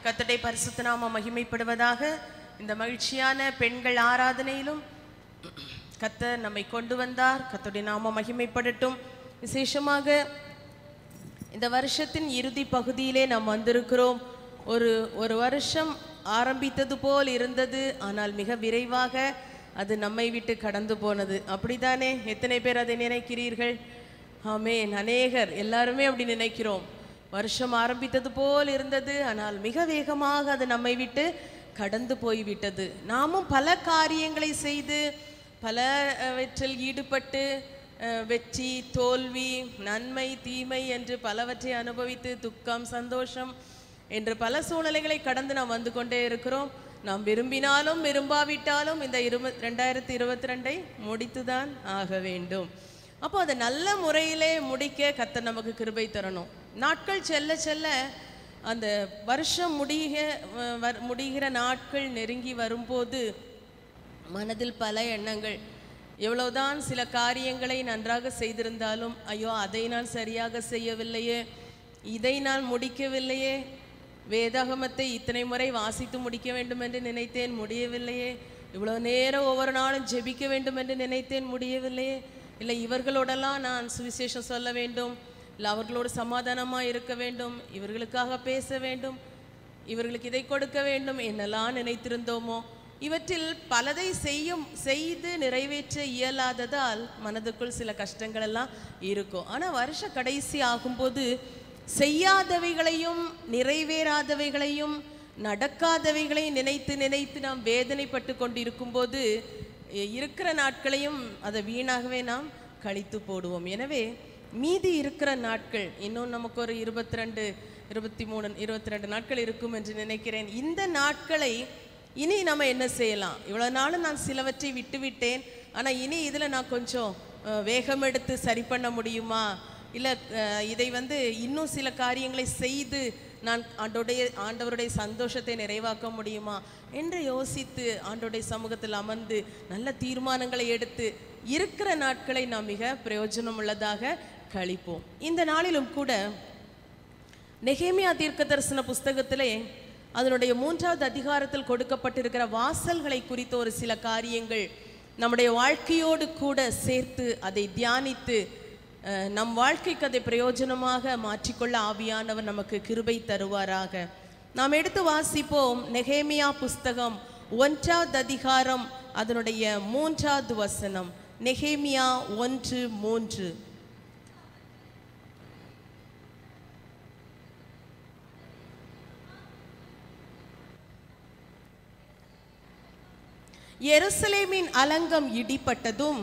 கத்தடை பரிசுத்த நாம மகிமைப்படுவதாக இந்த மகிழ்ச்சியான பெண்கள் ஆராதனையிலும் கத்தர் நம்மை கொண்டு வந்தார் கத்தோடைய நாம மகிமைப்படட்டும் விசேஷமாக இந்த வருஷத்தின் இறுதி பகுதியிலே நாம் வந்திருக்கிறோம் ஒரு ஒரு வருஷம் ஆரம்பித்தது போல் இருந்தது ஆனால் மிக விரைவாக அது நம்மை விட்டு கடந்து போனது அப்படித்தானே எத்தனை பேர் அதை நினைக்கிறீர்கள் ஆமென் அநேகர் எல்லாருமே அப்படி நினைக்கிறோம் வருஷம் ஆரம்பித்தது போல் இருந்தது ஆனால் மிக வேகமாக அது நம்மை விட்டு கடந்து போய்விட்டது நாமும் பல காரியங்களை செய்து பலவற்றில் ஈடுபட்டு அஹ், வெற்றி தோல்வி நன்மை தீமை என்று பலவற்றை அனுபவித்து துக்கம் சந்தோஷம் என்று பல சூழ்நிலைகளை கடந்து நாம் வந்து கொண்டே இருக்கிறோம் நாம் விரும்பினாலும் விரும்பாவிட்டாலும் இந்த இருப ரெண்டாயிரத்தி இருபத்தி ரெண்டை முடித்துதான் ஆக வேண்டும் அப்போ அதை நல்ல முறையிலே முடிக்க கத்தர் நமக்கு கிருபை தரணும் நாட்கள் செல்ல செல்ல அந்த வருஷம் முடிக வ- வர்- முடிகிற நாட்கள் நெருங்கி வரும்போது மனதில் பல எண்ணங்கள் எவ்வளவுதான் சில காரியங்களை நன்றாக செய்திருந்தாலும் ஐயோ அதை நான் சரியாக செய்யவில்லையே இதை நான் முடிக்கவில்லையே வேதாகமத்தை இத்தனை முறை வாசித்து முடிக்க வேண்டும் என்று நினைத்தேன் முடியவில்லையே இவ்வளவு நேரம் ஒவ்வொரு நாளும் ஜெபிக்க வேண்டும் என்று நினைத்தேன் முடியவில்லையே இல்லை இவர்களோடெல்லாம் நான் சுவிசேஷம் சொல்ல வேண்டும் இல்லை அவர்களோடு சமாதானமாக இருக்க வேண்டும் இவர்களுக்காக பேச வேண்டும் இவர்களுக்கு இதை கொடுக்க வேண்டும் என்னெல்லாம் நினைத்திருந்தோமோ இவற்றில் பலதை செய்யும் செய்து நிறைவேற்ற இயலாததால் மனதுக்குள் சில கஷ்டங்கள் எல்லாம் இருக்கும் ஆனால் வருஷ கடைசி ஆகும்போது செய்யாதவைகளையும் நிறைவேறாதவைகளையும் நடக்காதவைகளையும் நினைத்து நினைத்து நாம் வேதனைப்பட்டு கொண்டிருக்கும்போது இ- இருக்கிற நாட்களையும் அதை வீணாகவே நாம் கழித்து போடுவோம் எனவே மீதி இருக்கிற நாட்கள் இன்னும் நமக்கு ஒரு இருபத்தி ரெண்டு இருபத்தி மூணு இருபத்தி ரெண்டு நாட்கள் இருக்கும் என்று நினைக்கிறேன் இந்த நாட்களை இனி நம்ம என்ன செய்யலாம் இவ்வளோ நாளும் நான் சிலவற்றை விட்டு விட்டேன் ஆனால் இனி இதில் நான் கொஞ்சம் அஹ், வேகம் எடுத்து சரி பண்ண முடியுமா இல்லை இதை வந்து இன்னும் சில காரியங்களை செய்து நான் ஆண்டோடைய ஆண்டவருடைய சந்தோஷத்தை நிறைவாக்க முடியுமா என்று யோசித்து ஆண்டோடைய சமூகத்தில் அமர்ந்து நல்ல தீர்மானங்களை எடுத்து இருக்கிற நாட்களை நாம் மிக பிரயோஜனம் உள்ளதாக கழிப்போம் இந்த நாளிலும் கூட நெகேமியா தீர்க்க தரிசன புஸ்தகத்திலே அதனுடைய மூன்றாவது அதிகாரத்தில் கொடுக்கப்பட்டிருக்கிற வாசல்களை குறித்த ஒரு சில காரியங்கள் நம்முடைய வாழ்க்கையோடு கூட சேர்த்து அதை தியானித்து அஹ், நம் வாழ்க்கைக்கு அதை பிரயோஜனமாக மாற்றிக்கொள்ள ஆவியானவர் நமக்கு கிருபை தருவாராக நாம் எடுத்து வாசிப்போம் நெகேமியா புஸ்தகம் ஒன்றாவது அதிகாரம் அதனுடைய மூன்றாவது வசனம் நெகேமியா ஒன்று மூன்று எருசலேமின் அலங்கம் இடிப்பட்டதும்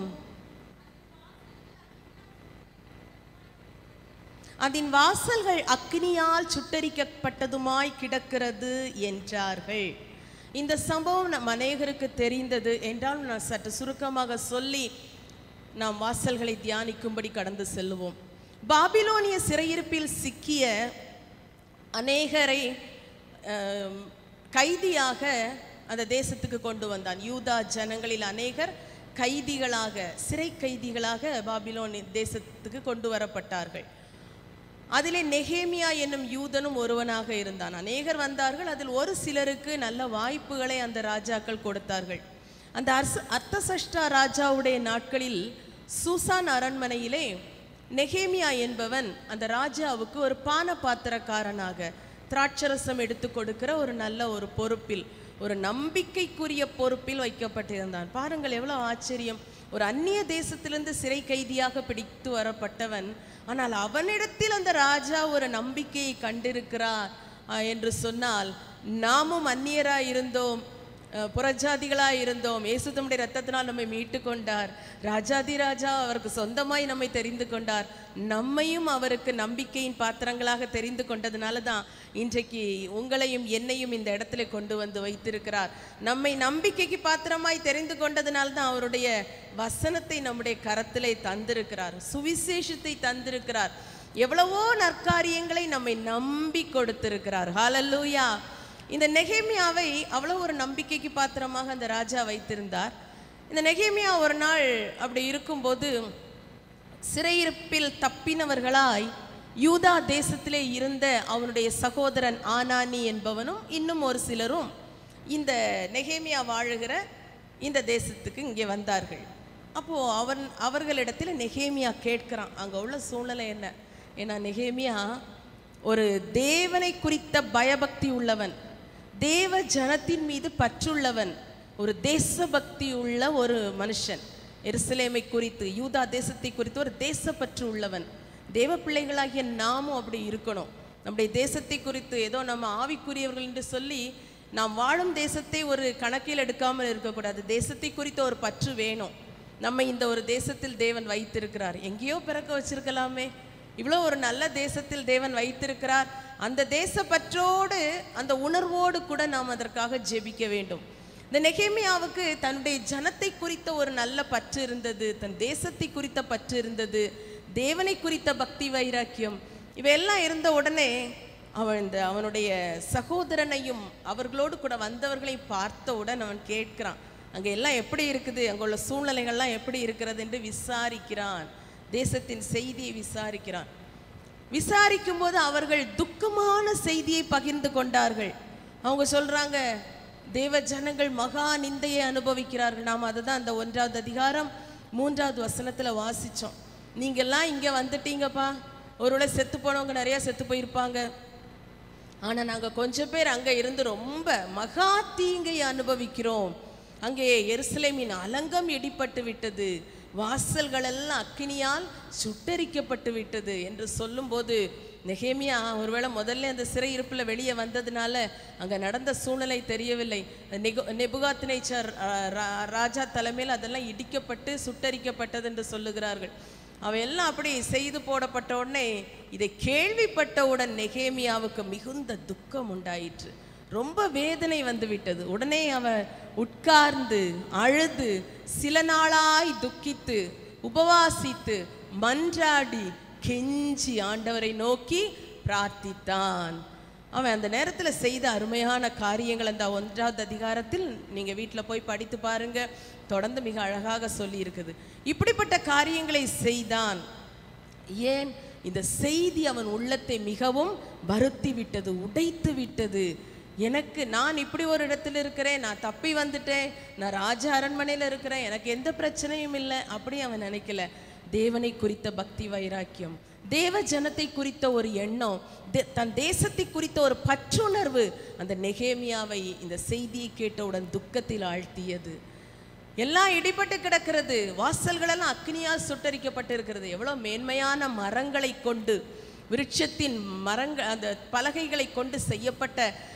அதன் வாசல்கள் அக்கினியால் சுட்டரிக்கப்பட்டதுமாய் கிடக்கிறது என்றார்கள் இந்த சம்பவம் நம் அநேகருக்கு தெரிந்தது என்றால் நான் சற்று சுருக்கமாக சொல்லி நாம் வாசல்களை தியானிக்கும்படி கடந்து செல்லுவோம் பாபிலோனிய சிறையிருப்பில் சிக்கிய அநேகரை ஆம், கைதியாக அந்த தேசத்துக்கு கொண்டு வந்தான் யூதா ஜனங்களில் அநேகர் கைதிகளாக சிறை கைதிகளாக பாபிலோன் தேசத்துக்கு கொண்டு வரப்பட்டார்கள் அதிலே நெகேமியா என்னும் யூதனும் ஒருவனாக இருந்தான் அநேகர் வந்தார்கள் அதில் ஒரு சிலருக்கு நல்ல வாய்ப்புகளை அந்த ராஜாக்கள் கொடுத்தார்கள் அந்த அர்ச அர்த்தசஷ்டா ராஜாவுடைய நாட்களில் சூசான் அரண்மனையிலே நெகேமியா என்பவன் அந்த ராஜாவுக்கு ஒரு பான பாத்திரக்காரனாக திராட்சரசம் எடுத்து கொடுக்கிற ஒரு நல்ல ஒரு பொறுப்பில் ஒரு நம்பிக்கைக்குரிய பொறுப்பில் வைக்கப்பட்டிருந்தான் பாருங்கள் எவ்வளவு ஆச்சரியம் ஒரு அந்நிய தேசத்திலிருந்து சிறை கைதியாக பிடித்து வரப்பட்டவன் ஆனால் அவனிடத்தில் அந்த ராஜா ஒரு நம்பிக்கையை கண்டிருக்கிறார் ஆஹ், என்று சொன்னால் நாமும் அந்நியராய் இருந்தோம் அஹ், புறஜாதிகளாய் இருந்தோம் இயேசு தம்முடைய ரத்தத்தினால் நம்மை மீட்டு கொண்டார் ராஜாதி ராஜா அவருக்கு சொந்தமாய் நம்மை தெரிந்து கொண்டார் நம்மையும் அவருக்கு நம்பிக்கையின் பாத்திரங்களாக தெரிந்து கொண்டதுனால தான் இன்றைக்கு உங்களையும் என்னையும் இந்த இடத்துல கொண்டு வந்து வைத்திருக்கிறார் நம்மை நம்பிக்கைக்கு பாத்திரமாய் தெரிந்து கொண்டதுனால தான் அவருடைய வசனத்தை நம்முடைய கரத்திலே தந்திருக்கிறார் சுவிசேஷத்தை தந்திருக்கிறார் எவ்வளவோ நற்காரியங்களை நம்மை நம்பி கொடுத்திருக்கிறார் ஹalleluya இந்த நெகேமியாவை அவ்வளோ ஒரு நம்பிக்கைக்கு பாத்திரமாக அந்த ராஜா வைத்திருந்தார் இந்த நெகேமியா ஒரு நாள் அப்படி இருக்கும்போது சிறையிருப்பில் தப்பினவர்களாய் யூதா தேசத்திலே இருந்த அவனுடைய சகோதரன் ஆனானி என்பவனும் இன்னும் ஒரு சிலரும் இந்த நெகேமியா வாழுகிற இந்த தேசத்துக்கு இங்கே வந்தார்கள் அப்போ அவன் அவர்களிடத்தில் நெகேமியா கேட்கிறான் அங்க உள்ள சூழ்நிலை என்ன ஏன்னா நெகேமியா ஒரு தேவனை குறித்த பயபக்தி உள்ளவன் தேவ ஜனத்தின் மீது பற்றுள்ளவன் ஒரு தேசபக்தி உள்ள ஒரு மனுஷன் எருசலேமை குறித்து யூதா தேசத்தை குறித்து ஒரு தேசப்பற்று உள்ளவன் தேவ பிள்ளைகளாகிய நாமும் அப்படி இருக்கணும் நம்முடைய தேசத்தை குறித்து ஏதோ நம்ம ஆவிக்குரியவர்கள் என்று சொல்லி நாம் வாழும் தேசத்தை ஒரு கணக்கில் எடுக்காமல் இருக்கக்கூடாது தேசத்தை குறித்த ஒரு பற்று வேணும் நம்ம இந்த ஒரு தேசத்தில் தேவன் வைத்திருக்கிறார் எங்கேயோ பிறக்க வச்சிருக்கலாமே இவ்வளோ ஒரு நல்ல தேசத்தில் தேவன் வைத்திருக்கிறார் அந்த தேசப்பற்றோடு அந்த உணர்வோடு கூட நாம் அதற்காக ஜெபிக்க வேண்டும் இந்த நெகேமியாவுக்கு தன்னுடைய ஜனத்தை குறித்த ஒரு நல்ல பற்று இருந்தது தன் தேசத்தை குறித்த பற்று இருந்தது தேவனை குறித்த பக்தி வைராக்கியம் இவையெல்லாம் இருந்த உடனே அவன் இந்த அவனுடைய சகோதரனையும் அவர்களோடு கூட வந்தவர்களையும் பார்த்தவுடன் அவன் கேட்கிறான் அங்கே எல்லாம் எப்படி இருக்குது அங்கே உள்ள சூழ்நிலைகள்லாம் எப்படி இருக்கிறது என்று விசாரிக்கிறான் தேசத்தின் செய்தியை விசாரிக்கிறான் விசாரிக்கும் போது அவர்கள் துக்கமான செய்தியை பகிர்ந்து கொண்டார்கள் அவங்க சொல்றாங்க தேவ ஜனங்கள் மகா நிந்தையை அனுபவிக்கிறார்கள் நாம் அதை தான் அந்த ஒன்றாவது அதிகாரம் மூன்றாவது வசனத்துல வாசிச்சோம் நீங்கெல்லாம் இங்க வந்துட்டீங்கப்பா ஒருவேளை செத்து போனவங்க நிறைய செத்து போயிருப்பாங்க ஆனா நாங்க கொஞ்சம் பேர் அங்க இருந்து ரொம்ப மகா தீங்கை அனுபவிக்கிறோம் அங்கே எருசலேமின் அலங்கம் இடிபட்டு விட்டது வாசல்கள் எல்லாம் அக்கினியால் சுட்டரிக்கப்பட்டு விட்டது என்று சொல்லும்போது நெகேமியா ஒருவேளை முதல்ல அந்த சிறையிருப்பில் வெளியே வந்ததுனால அங்க நடந்த சூழ்நிலை தெரியவில்லை நெகு நெபுகாத்தினைச்சர் ராஜா தலைமையில் அதெல்லாம் இடிக்கப்பட்டு சுட்டரிக்கப்பட்டது என்று சொல்லுகிறார்கள் அவையெல்லாம் அப்படி செய்து போடப்பட்ட உடனே இதை கேள்விப்பட்டவுடன் நெகேமியாவுக்கு மிகுந்த துக்கம் உண்டாயிற்று ரொம்ப வேதனை வந்து விட்டது உடனே அவன் உட்கார்ந்து அழுது சில நாளாய் துக்கித்து உபவாசித்து மன்றாடி கெஞ்சி ஆண்டவரை நோக்கி பிரார்த்தித்தான் அவன் அந்த நேரத்தில் செய்த அருமையான காரியங்கள் அந்த ஒன்றாவது அதிகாரத்தில் நீங்கள் வீட்டில் போய் படித்து பாருங்க தொடர்ந்து மிக அழகாக சொல்லி இருக்குது இப்படிப்பட்ட காரியங்களை செய்தான் ஏன் இந்த செய்தி அவன் உள்ளத்தை மிகவும் வருத்தி விட்டது உடைத்து விட்டது எனக்கு நான் இப்படி ஒரு இடத்துல இருக்கிறேன் நான் தப்பி வந்துட்டேன் நான் ராஜ அரண்மனையில் இருக்கிறேன் எனக்கு எந்த பிரச்சனையும் இல்லை அப்படி அவன் நினைக்கல தேவனை குறித்த பக்தி வைராக்கியம் தேவ ஜனத்தை குறித்த ஒரு எண்ணம் தே- தன் தேசத்தை குறித்த ஒரு பற்றுணர்வு அந்த நெகேமியாவை இந்த செய்தியை கேட்டவுடன் துக்கத்தில் ஆழ்த்தியது எல்லாம் இடிபட்டு கிடக்கிறது வாசல்களெல்லாம் அக்னியால் சுட்டரிக்கப்பட்டு இருக்கிறது எவ்வளோ மேன்மையான மரங்களை கொண்டு விருட்சத்தின் மரங்கள் அந்த பலகைகளை கொண்டு செய்யப்பட்ட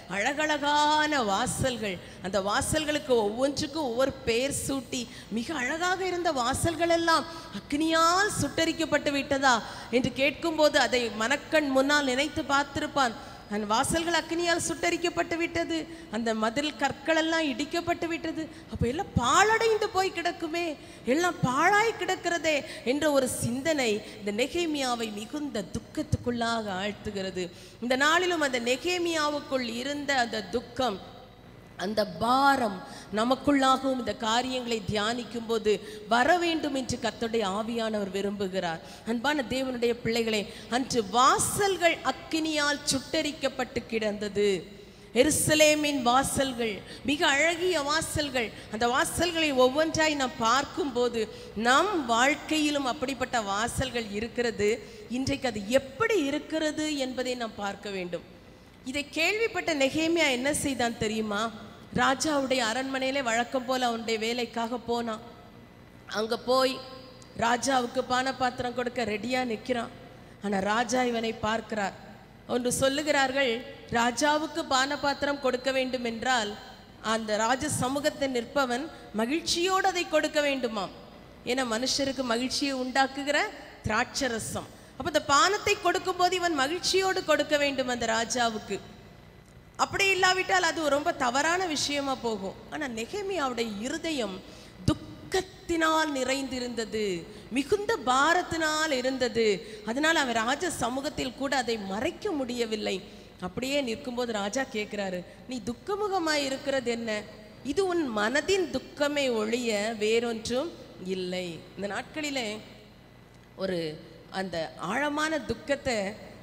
அழகழகான வாசல்கள் அந்த வாசல்களுக்கு ஒவ்வொன்றுக்கும் ஒவ்வொரு பெயர் சூட்டி மிக அழகாக இருந்த வாசல்கள் எல்லாம் அக்னியால் சுட்டரிக்கப்பட்டு விட்டதா என்று கேட்கும்போது அதை மனக்கண் முன்னால் நினைத்து பார்த்திருப்பான் அந்த வாசல்கள் அக்னியால் சுட்டரிக்கப்பட்டு விட்டது அந்த மதில் கற்கள் எல்லாம் இடிக்கப்பட்டு விட்டது அப்போ எல்லாம் பாழடைந்து போய் கிடக்குமே எல்லாம் பாழாய் கிடக்கிறதே என்ற ஒரு சிந்தனை இந்த நெகேமியாவை மிகுந்த துக்கத்துக்குள்ளாக ஆழ்த்துகிறது இந்த நாளிலும் அந்த நெகேமியாவுக்குள் இருந்த அந்த துக்கம் அந்த பாரம் நமக்குள்ளாகவும் இந்த காரியங்களை தியானிக்கும் போது வர வேண்டும் என்று கர்த்தருடைய ஆவியானவர் விரும்புகிறார் அன்பான தேவனுடைய பிள்ளைகளே அன்று வாசல்கள் அக்கினியால் சுட்டரிக்கப்பட்டு கிடந்தது எருசலேமின் வாசல்கள் மிக அழகிய வாசல்கள் அந்த வாசல்களை ஒவ்வொன்றாய் நாம் பார்க்கும்போது நம் வாழ்க்கையிலும் அப்படிப்பட்ட வாசல்கள் இருக்கிறது இன்றைக்கு அது எப்படி இருக்கிறது என்பதை நாம் பார்க்க வேண்டும் இதை கேள்விப்பட்ட நெகேமியா என்ன செய்தான் தெரியுமா ராஜாவுடைய அரண்மனையிலே வழக்கம் போல அவனுடைய வேலைக்காக போனான் அங்க போய் ராஜாவுக்கு பானபாத்திரம் கொடுக்க ரெடியா நிற்கிறான் ஆனா ராஜா இவனை பார்க்கிறார் ஒன்று சொல்லுகிறார்கள் ராஜாவுக்கு பானபாத்திரம் கொடுக்க வேண்டும் என்றால் அந்த ராஜ சமூகத்தில் நிற்பவன் மகிழ்ச்சியோடு அதை கொடுக்க வேண்டுமாம் ஏன்னா மனுஷருக்கு மகிழ்ச்சியை உண்டாக்குகிற திராட்சரசம் அப்ப இந்த பானத்தை கொடுக்கும்போது இவன் மகிழ்ச்சியோடு கொடுக்க வேண்டும் அந்த ராஜாவுக்கு அப்படி இல்லாவிட்டால் அது ரொம்ப தவறான விஷயமா போகும் ஆனா நெகேமியாவுடைய இருதயம் துக்கத்தினால் நிறைந்திருந்தது மிகுந்த பாரத்தினால் இருந்தது அதனால் அவன் ராஜ சமூகத்தில் கூட அதை மறைக்க முடியவில்லை அப்படியே நிற்கும்போது ராஜா கேட்கிறாரு நீ துக்கமுகமாய் இருக்கிறது என்ன இது உன் மனதின் துக்கமே ஒழிய வேறொன்றும் இல்லை இந்த நாட்களிலே ஒரு அந்த ஆழமான துக்கத்தை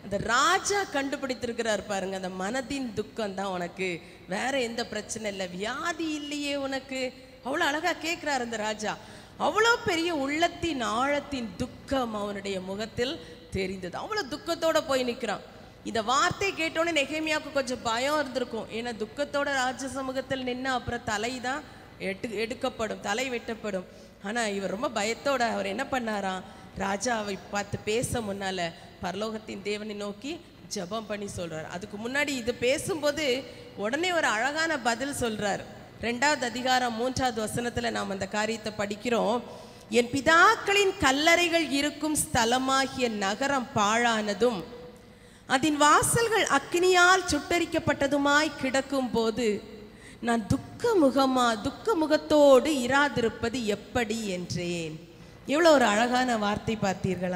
அந்த ராஜா கண்டுபிடித்திருக்கிறார் பாருங்க அந்த மனதின் துக்கம் தான் உனக்கு வேற எந்த பிரச்சனை இல்லை வியாதி இல்லையே உனக்கு அவ்வளோ அழகா கேட்கிறார் அந்த ராஜா அவ்வளோ பெரிய உள்ளத்தின் ஆழத்தின் துக்கம் அவனுடைய முகத்தில் தெரிந்தது அவ்வளோ துக்கத்தோட போய் நிற்கிறான் இந்த வார்த்தை கேட்டோன்னே நெகேமியாவுக்கு கொஞ்சம் பயம் இருந்திருக்கும் ஏன்னா துக்கத்தோட ராஜ சமூகத்தில் நின்று அப்புறம் தலை தான் எட்டு எடுக்கப்படும் தலை வெட்டப்படும் ஆனால் இவர் ரொம்ப பயத்தோட அவர் என்ன பண்ணாராம் ராஜாவை பார்த்து பேச முன்னால பரலோகத்தின் தேவனை நோக்கி ஜெபம் பண்ணி சொல்றார் அதுக்கு முன்னாடி இது பேசும்போது உடனே ஒரு அழகான பதில் சொல்றார் ரெண்டாவது அதிகாரம் மூன்றாவது வசனத்துல நாம் அந்த காரியத்தை படிக்கிறோம் என் பிதாக்களின் கல்லறைகள் இருக்கும் ஸ்தலமாகிய நகரம் பாழானதும் அதன் வாசல்கள் அக்கினியால் சுட்டரிக்கப்பட்டதுமாய் கிடக்கும் போது நான் துக்க முகமா துக்க முகத்தோடு இராதிருப்பது எப்படி என்றேன் எவ்வளோ ஒரு அழகான வார்த்தை பார்த்தீர்களா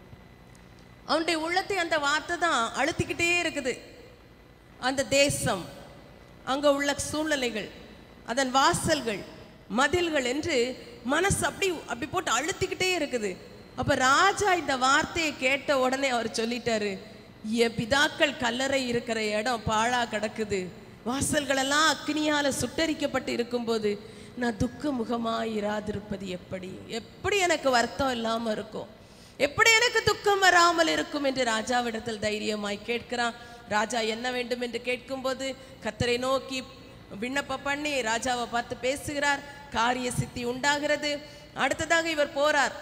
அவனுடைய உள்ளத்தை அந்த வார்த்தை தான் அழுத்திக்கிட்டே இருக்குது அந்த தேசம் அங்க உள்ள சூழ்நிலைகள் அதன் வாசல்கள் மதில்கள் என்று மனசு அப்படி அப்படி போட்டு அழுத்திக்கிட்டே இருக்குது அப்ப ராஜா இந்த வார்த்தையை கேட்ட உடனே அவர் சொல்லிட்டாரு என் பிதாக்கள் கல்லறை இருக்கிற இடம் பாழா கிடக்குது வாசல்கள் எல்லாம் அக்னியால சுட்டரிக்கப்பட்டு இருக்கும்போது நான் துக்க முகமாய் இராதிருப்பது எப்படி எப்படி எனக்கு வருத்தம் இல்லாம இருக்கும் எப்படி எனக்கு துக்கம் வராமல் இருக்கும் என்று ராஜாவிடத்தில் தைரியமாய் கேட்கிறான் ராஜா என்ன வேண்டும் என்று கேட்கும்போது கத்தரை நோக்கி விண்ணப்பம் பண்ணி ராஜாவை பார்த்து பேசுகிறார் காரிய சித்தி உண்டாகிறது அடுத்ததாக இவர் போறார்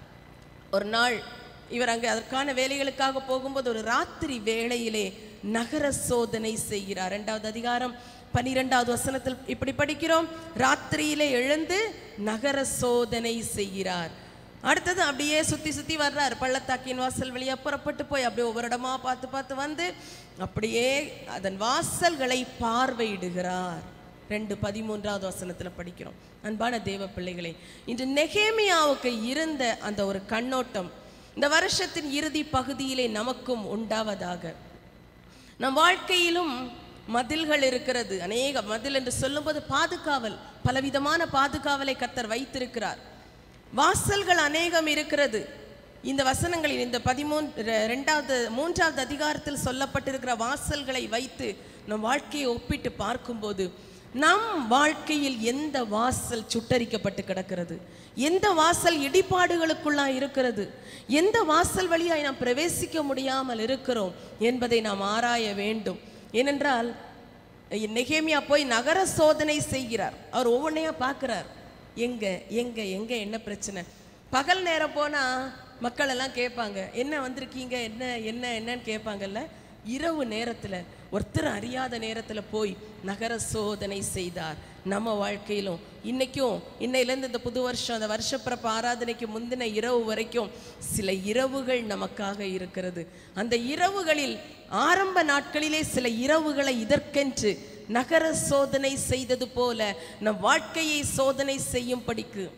ஒரு நாள் இவர் அங்கே அதற்கான வேலைகளுக்காக போகும்போது ஒரு ராத்திரி வேளையிலே நகர சோதனை செய்கிறார் இரண்டாவது அதிகாரம் பன்னிரெண்டாவது வசனத்தில் இப்படி படிக்கிறோம் ராத்திரியிலே எழுந்து நகர சோதனை செய்கிறார் அடுத்தது அப்படியே சுத்தி சுத்தி வர்றார் பள்ளத்தாக்கின் வாசல் வழியா புறப்பட்டு போய் அப்படியே ஒவ்வொரு இடமா பார்த்து பார்த்து வந்து அப்படியே அதன் வாசல்களை பார்வையிடுகிறார் ரெண்டு பதிமூன்றாவது வசனத்துல படிக்கிறோம் அன்பான தேவ பிள்ளைகளே இன்று நெகேமியாவுக்கு இருந்த அந்த ஒரு கண்ணோட்டம் இந்த வருஷத்தின் இறுதி பகுதியிலே நமக்கும் உண்டாவதாக நம் வாழ்க்கையிலும் மதில்கள் இருக்கிறது அநேக மதில் என்று சொல்லும்போது பாதுகாவல் பலவிதமான பாதுகாவலை கத்தர் வைத்திருக்கிறார் வாசல்கள் அநேகம் இருக்கிறது இந்த வசனங்களில் இந்த பதிமூன்று ரெண்டாவது மூன்றாவது அதிகாரத்தில் சொல்லப்பட்டிருக்கிற வாசல்களை வைத்து நம் வாழ்க்கையை ஒப்பிட்டு பார்க்கும்போது நம் வாழ்க்கையில் எந்த வாசல் சுட்டரிக்கப்பட்டு கிடக்கிறது எந்த வாசல் இடிபாடுகளுக்குள்ளா இருக்கிறது எந்த வாசல் வழியாய் நாம் பிரவேசிக்க முடியாமல் இருக்கிறோம் என்பதை நாம் ஆராய வேண்டும் ஏனென்றால் நெகேமியா போய் நகர சோதனை செய்கிறார் அவர் ஒவ்வொன்றையா பார்க்கிறார் எங்க எங்க எங்க என்ன பிரச்சனை பகல் நேரம் போனா மக்கள் எல்லாம் கேட்பாங்க என்ன வந்திருக்கீங்க என்ன என்ன என்னன்னு கேட்பாங்கல்ல இரவு நேரத்துல ஒருத்தர் அறியாத நேரத்துல போய் நகர சோதனை செய்தார் நம்ம வாழ்க்கையிலும் இன்னைக்கும் இன்னையிலேருந்து இந்த புது வருஷம் அந்த வருஷப்பிறப்பு ஆராதனைக்கு முந்தின இரவு வரைக்கும் சில இரவுகள் நமக்காக இருக்கிறது அந்த இரவுகளில் ஆரம்ப நாட்களிலே சில இரவுகளை இதற்கென்று நகர சோதனை செய்தது போல நம் வாழ்க்கையை சோதனை செய்யும் படிக்கு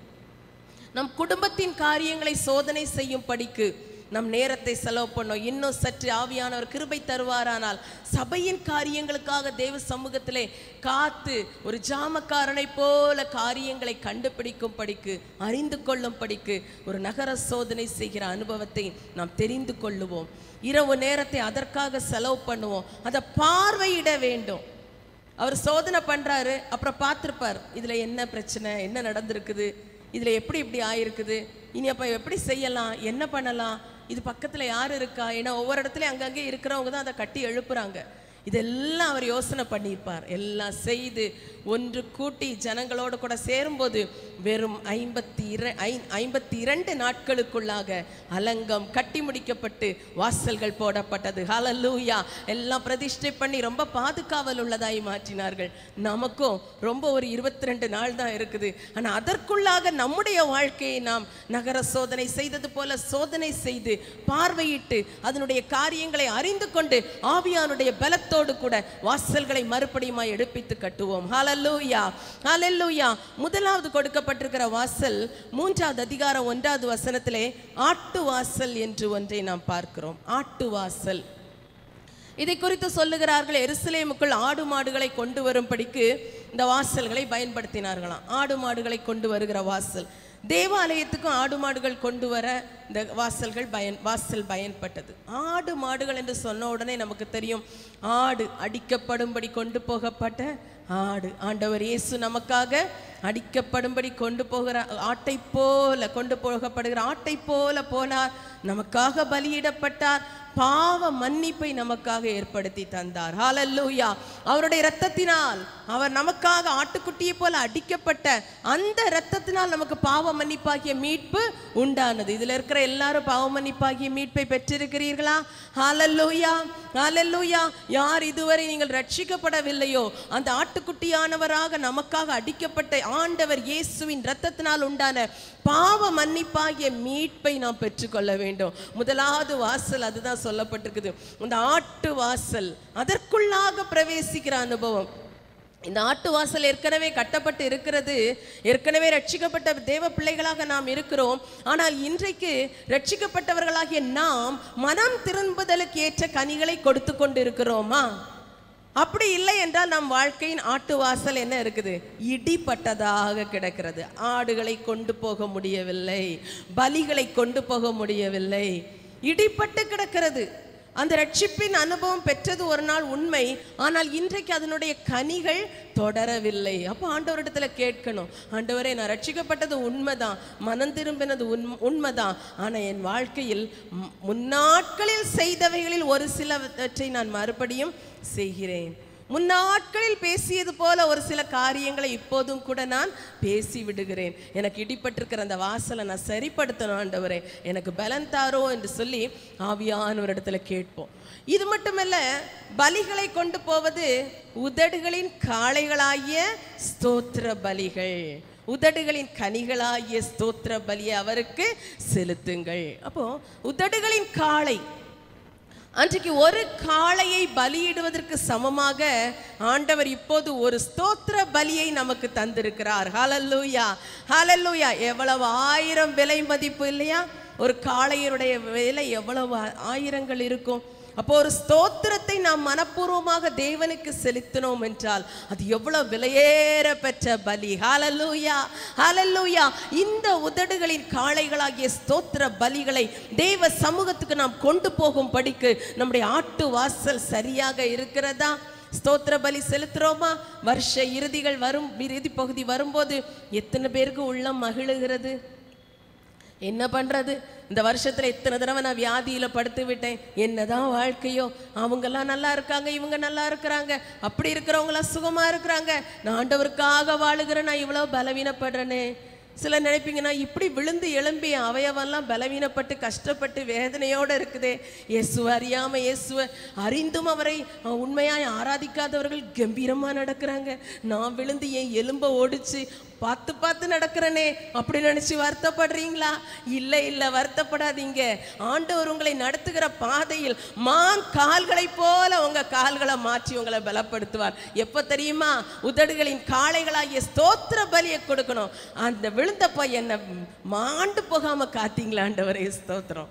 நம் குடும்பத்தின் காரியங்களை சோதனை செய்யும் படிக்கு நம் நேரத்தை செலவு பண்ணோம் இன்னும் சற்று ஆவியானவர் கிருபை தருவாரானால் சபையின் காரியங்களுக்காக தேவ சமூகத்திலே காத்து ஒரு ஜாமக்காரனை போல காரியங்களை கண்டுபிடிக்கும் படிக்கு அறிந்து கொள்ளும் படிக்கு ஒரு நகர சோதனை செய்கிற அனுபவத்தை நாம் தெரிந்து கொள்ளுவோம் இரவு நேரத்தை அதற்காக செலவு பண்ணுவோம் அதை பார்வையிட வேண்டும் அவர் சோதனை பண்றாரு அப்புறம் பார்த்துருப்பார் இதுல என்ன பிரச்சனை என்ன நடந்திருக்குது இதுல எப்படி இப்படி ஆயிருக்குது இனி அப்ப எப்படி செய்யலாம் என்ன பண்ணலாம் இது பக்கத்துல யார் இருக்கா ஏன்னா ஒவ்வொரு இடத்துலயும் அங்கங்கே இருக்கிறவங்க தான் அதை கட்டி எழுப்புறாங்க இதெல்லாம் அவர் யோசனை பண்ணியிருப்பார் எல்லாம் செய்து ஒன்று கூட்டி ஜனங்களோடு கூட சேரும்போது வெறும் ஐம்பத்தி இர ஐ ஐம்பத்தி இரண்டு நாட்களுக்குள்ளாக அலங்கம் கட்டி முடிக்கப்பட்டு வாசல்கள் போடப்பட்டது ஹalleluya எல்லாம் பிரதிஷ்டை பண்ணி ரொம்ப பாதுகாவல் உள்ளதாய் மாற்றினார்கள் நமக்கும் ரொம்ப ஒரு இருபத்தி ரெண்டு நாள் தான் இருக்குது ஆனால் அதற்குள்ளாக நம்முடைய வாழ்க்கையை நாம் நகர சோதனை செய்தது போல சோதனை செய்து பார்வையிட்டு அதனுடைய காரியங்களை அறிந்து கொண்டு ஆவியானுடைய பலத்தோடு கூட வாசல்களை மறுபடியுமாய் எடுப்பித்து கட்டுவோம் ஹalleluya ஹalleluya முதலாவது கொடுக்கப்பட்டிருக்கிற வாசல் மூன்றாவது அதிகாரம் ஒன்றாவது வசனத்திலே ஆட்டு வாசல் என்று ஒன்றை நாம் பார்க்கிறோம் ஆட்டு வாசல் இதை குறித்து சொல்லுகிறார்கள் எருசலேமுக்குள் ஆடு மாடுகளை கொண்டு வரும்படிக்கு இந்த வாசல்களை பயன்படுத்தினார்களாம் ஆடு மாடுகளை கொண்டு வருகிற வாசல் தேவாலயத்துக்கும் ஆடு மாடுகள் கொண்டு வர இந்த வாசல்கள் பயன் வாசல் பயன்பட்டது ஆடு மாடுகள் என்று சொன்ன உடனே நமக்கு தெரியும் ஆடு அடிக்கப்படும்படி கொண்டு போகப்பட்ட ஆடு ஆண்டவர் இயேசு நமக்காக அடிக்கப்படும்படி கொண்டு போகிற ஆட்டை போல கொண்டு போகப்படுகிற ஆட்டை போல போனார் நமக்காக பலியிடப்பட்டார் பாவ மன்னிப்பை நமக்காக ஏற்படுத்தி தந்தார் ஹalleluya அவருடைய இரத்தத்தினால் அவர் நமக்காக ஆட்டுக்குட்டியை போல அடிக்கப்பட்ட அந்த இரத்தத்தினால் நமக்கு பாவ மன்னிப்பாகிய மீட்பு உண்டானது இதுல இருக்கிற எல்லாரும் பாவ மன்னிப்பாகிய மீட்பை பெற்றிருக்கிறீர்களா ஹalleluya ஹalleluya யார் இதுவரை நீங்கள் ரட்சிக்கப்படவில்லையோ அந்த ஆட்டுக்குட்டியானவராக நமக்காக அடிக்கப்பட்ட ஆண்டவர் இயேசுவின் இரத்தத்தினால் உண்டான பாவ மன்னிப்பாகிய மீட்பை நாம் பெற்றுக்கொள்ள வேண்டும் முதலாவது வாசல் அதுதான் சொல்லப்பட்டிருக்குது அந்த ஆட்டு வாசல் அதற்குள்ளாக பிரவேசிக்கிற அனுபவம் இந்த ஆட்டு வாசல் ஏற்கனவே கட்டப்பட்டு இருக்கிறது ஏற்கனவே ரட்சிக்கப்பட்ட தேவ பிள்ளைகளாக நாம் இருக்கிறோம் ஆனால் இன்றைக்கு ரட்சிக்கப்பட்டவர்களாகிய நாம் மனம் திரும்புதலுக்கு ஏற்ற கனிகளை கொடுத்து கொண்டு இருக்கிறோமா அப்படி இல்லை என்றால் நம் வாழ்க்கையின் ஆட்டு வாசல் என்ன இருக்குது இடிப்பட்டதாக கிடக்கிறது ஆடுகளை கொண்டு போக முடியவில்லை பலிகளை கொண்டு போக முடியவில்லை இடிப்பட்டு கிடக்கிறது அந்த ரட்சிப்பின் அனுபவம் பெற்றது ஒரு நாள் உண்மை ஆனால் இன்றைக்கு அதனுடைய கனிகள் தொடரவில்லை அப்போ ஆண்டவரிடத்துல கேட்கணும் ஆண்டவரே நான் ரட்சிக்கப்பட்டது உண்மைதான் மனம் திரும்பினது உண் உண்மைதான் ஆனால் என் வாழ்க்கையில் மு- முன்னாட்களில் செய்தவைகளில் ஒரு சிலவற்றை நான் மறுபடியும் செய்கிறேன் முன்னாட்களில் பேசியது போல ஒரு சில காரியங்களை இப்போதும் கூட நான் பேசி விடுகிறேன் எனக்கு இடிப்பட்டிருக்கிற அந்த வாசலை நான் சரிப்படுத்தணும் ஆண்டவரே எனக்கு பலன் தாரோ என்று சொல்லி ஆவியானவரிடத்துல கேட்போம் இது மட்டுமல்ல பலிகளை கொண்டு போவது உதடுகளின் காளைகளாகிய ஸ்தோத்திர பலிகள் உதடுகளின் கனிகளாகிய ஸ்தோத்திர பலியை அவருக்கு செலுத்துங்கள் அப்போ உதடுகளின் காளை அன்றைக்கு ஒரு காளையை பலியிடுவதற்கு சமமாக ஆண்டவர் இப்போது ஒரு ஸ்தோத்திர பலியை நமக்கு தந்திருக்கிறார் ஹalleluya ஹalleluya எவ்வளவு ஆயிரம் விலை மதிப்பு இல்லையா ஒரு காளையருடைய விலை எவ்வளவு ஆ- ஆயிரங்கள் இருக்கும் அப்போ ஒரு ஸ்தோத்திரத்தை நாம் மனப்பூர்வமாக தேவனுக்கு செலுத்தினோம் என்றால் அது எவ்வளவு விலையேற பெற்ற பலி ஹalleluya ஹalleluya இந்த உதடுகளின் காளைகளாகிய ஸ்தோத்திர பலிகளை தேவ சமூகத்துக்கு நாம் கொண்டு போகும் படிக்கு நம்முடைய ஆட்டு வாசல் சரியாக இருக்கிறதா ஸ்தோத்திர பலி செலுத்துறோமா வருஷ இறுதிகள் வரும் இறுதி பகுதி வரும்போது எத்தனை பேருக்கு உள்ளம் மகிழுகிறது என்ன பண்றது இந்த வருஷத்துல எத்தனை தடவை நான் வியாதியில படுத்து விட்டேன் என்னதான் வாழ்க்கையோ அவங்கெல்லாம் நல்லா இருக்காங்க இவங்க நல்லா இருக்கிறாங்க அப்படி இருக்கிறவங்களாம் சுகமா இருக்கிறாங்க நான் ஆண்டவருக்காக வாழுகிறேன் நான் இவ்வளவு பலவீனப்படுறேனே சில நினைப்பீங்க நான் இப்படி விழுந்து எழும்பி அவயவெல்லாம் பலவீனப்பட்டு கஷ்டப்பட்டு வேதனையோட இருக்குதே இயேசுவ அறியாம இயேசுவ அறிந்தும் அவரை அஹ், உண்மையாய் ஆராதிக்காதவர்கள் கம்பீரமா நடக்கிறாங்க நான் விழுந்து என் எலும்ப ஒடிச்சு பார்த்து பார்த்து நடக்கிறனே அப்படி நினைச்சு வருத்தப்படுறீங்களா இல்லை இல்லை வருத்தப்படாதீங்க ஆண்டவர் உங்களை நடத்துகிற பாதையில் மான் கால்களைப் போல உங்க கால்களை மாற்றி உங்களை பலப்படுத்துவார் எப்ப தெரியுமா உதடுகளின் காளைகளாகிய ஸ்தோத்திர பலியை கொடுக்கணும் அந்த விழுந்தப்ப என்னை மாண்டு போகாம காத்தீங்களா ஆண்டவரே ஸ்தோத்திரம்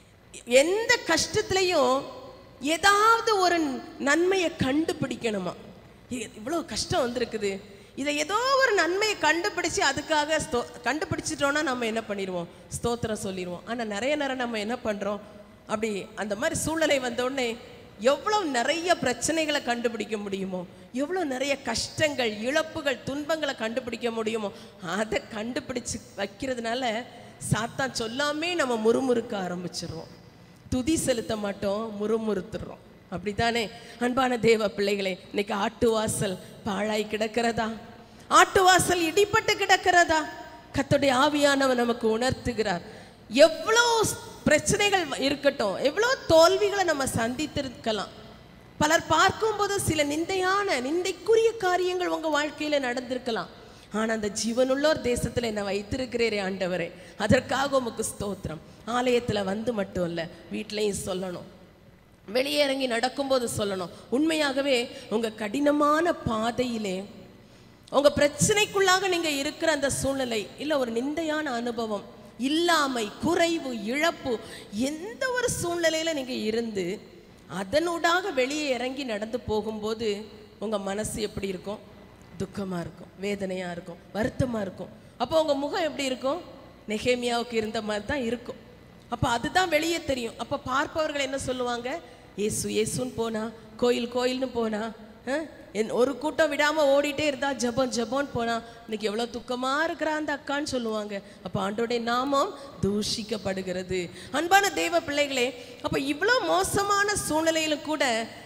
எந்த கஷ்டத்துலையும் ஏதாவது ஒரு நன்மையை கண்டுபிடிக்கணுமா இ- இவ்வளோ கஷ்டம் வந்திருக்குது இதை ஏதோ ஒரு நன்மையை கண்டுபிடிச்சு அதுக்காக ஸ்தோ கண்டுபிடிச்சிட்டோன்னா நம்ம என்ன பண்ணிடுவோம் ஸ்தோத்திரம் சொல்லிடுவோம் ஆனால் நிறைய நேரம் நம்ம என்ன பண்ணுறோம் அப்படி அந்த மாதிரி சூழ்நிலை வந்த உடனே எவ்வளோ நிறைய பிரச்சனைகளை கண்டுபிடிக்க முடியுமோ எவ்வளோ நிறைய கஷ்டங்கள் இழப்புகள் துன்பங்களை கண்டுபிடிக்க முடியுமோ அதை கண்டுபிடிச்சு வைக்கிறதுனால சாத்தான் சொல்லாமே நம்ம முறுமுறுக்க ஆரம்பிச்சிடுறோம் துதி செலுத்த மாட்டோம் முறுமுறுத்துறோம் அப்படித்தானே அன்பான தேவ பிள்ளைகளே இன்னைக்கு ஆட்டு வாசல் பாழாய் கிடக்கிறதா ஆட்டு வாசல் இடிப்பட்டு கிடக்கிறதா கர்த்தருடைய ஆவியானவர் நமக்கு உணர்த்துகிறார் எவ்வளோ பிரச்சனைகள் இருக்கட்டும் எவ்வளோ தோல்விகளை நம்ம சந்தித்திருக்கலாம் பலர் பார்க்கும்போது சில நிந்தையான நிந்தைக்குரிய காரியங்கள் உங்க வாழ்க்கையில நடந்திருக்கலாம் ஆனா அந்த ஜீவனுள்ளோர் தேசத்துல என்ன வைத்திருக்கிறீரே ஆண்டவரே அதற்காக உமக்கு ஸ்தோத்திரம் ஆலயத்துல வந்து மட்டும் இல்ல வீட்லயும் சொல்லணும் வெளியே இறங்கி நடக்கும்போது சொல்லணும் உண்மையாகவே உங்க கடினமான பாதையிலே உங்க பிரச்சனைக்குள்ளாக நீங்க இருக்கிற அந்த சூழ்நிலை இல்ல ஒரு நிந்தையான அனுபவம் இல்லாமை குறைவு இழப்பு எந்த ஒரு சூழ்நிலையில நீங்க இருந்து அதனூடாக வெளியே இறங்கி நடந்து போகும்போது உங்க மனசு எப்படி இருக்கும் துக்கமா இருக்கும் வேதனையா இருக்கும் வருத்தமா இருக்கும் அப்போ உங்க முகம் எப்படி இருக்கும் நெகேமியாவுக்கு இருந்த மாதிரி தான் இருக்கும் அப்போ அதுதான் வெளியே தெரியும் அப்போ பார்ப்பவர்கள் என்ன சொல்லுவாங்க ஏசு ஏசுன்னு போனா கோயில் கோயில்னு போனா அஹ், என் ஒரு கூட்டம் விடாம ஓடிட்டே இருந்தா ஜெபம் ஜெபம்னு போனா இன்னைக்கு எவ்வளவு துக்கமா இருக்கிறா அந்த அக்கான்னு சொல்லுவாங்க அப்போ ஆண்டோடைய நாமம் தூஷிக்கப்படுகிறது அன்பான தேவ பிள்ளைகளே அப்போ இவ்வளோ மோசமான சூழ்நிலையிலும் கூட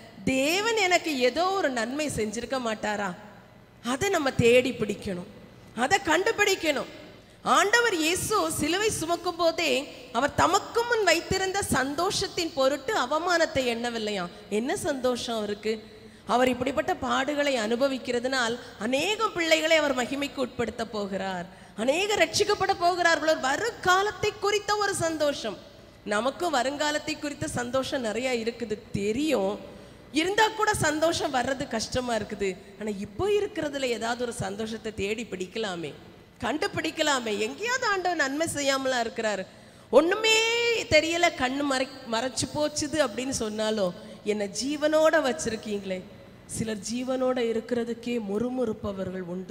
தேவன் எனக்கு ஏதோ ஒரு நன்மை செஞ்சிருக்க மாட்டாரா அதை நம்ம தேடி பிடிக்கணும் அதை கண்டுபிடிக்கணும் ஆண்டவர் இயேசு சிலுவை சுமக்கும் போதே அவர் தமக்கு முன் வைத்திருந்த சந்தோஷத்தின் பொருட்டு அவமானத்தை எண்ணவில்லையாம் என்ன சந்தோஷம் அவருக்கு அவர் இப்படிப்பட்ட பாடுகளை அனுபவிக்கிறதுனால் அநேக பிள்ளைகளை அவர் மகிமைக்கு உட்படுத்த போகிறார் அநேக ரட்சிக்கப்பட போகிறார்கள் ஒரு வருங்காலத்தை குறித்த ஒரு சந்தோஷம் நமக்கும் வருங்காலத்தை குறித்த சந்தோஷம் நிறைய இருக்குது தெரியும் இருந்தா கூட சந்தோஷம் வர்றது கஷ்டமா இருக்குது ஆனா இப்போ இருக்கிறதுல ஏதாவது ஒரு சந்தோஷத்தை தேடி பிடிக்கலாமே கண்டுபிடிக்கலாமே எங்கேயாவது ஆண்டவன் நன்மை செய்யாமலா இருக்கிறாரு ஒண்ணுமே தெரியல கண்ணு மறை மறைச்சு போச்சுது அப்படின்னு சொன்னாலும் என்னை ஜீவனோட வச்சிருக்கீங்களே சிலர் ஜீவனோட இருக்கிறதுக்கே முறுமுறுப்பவர்கள் உண்டு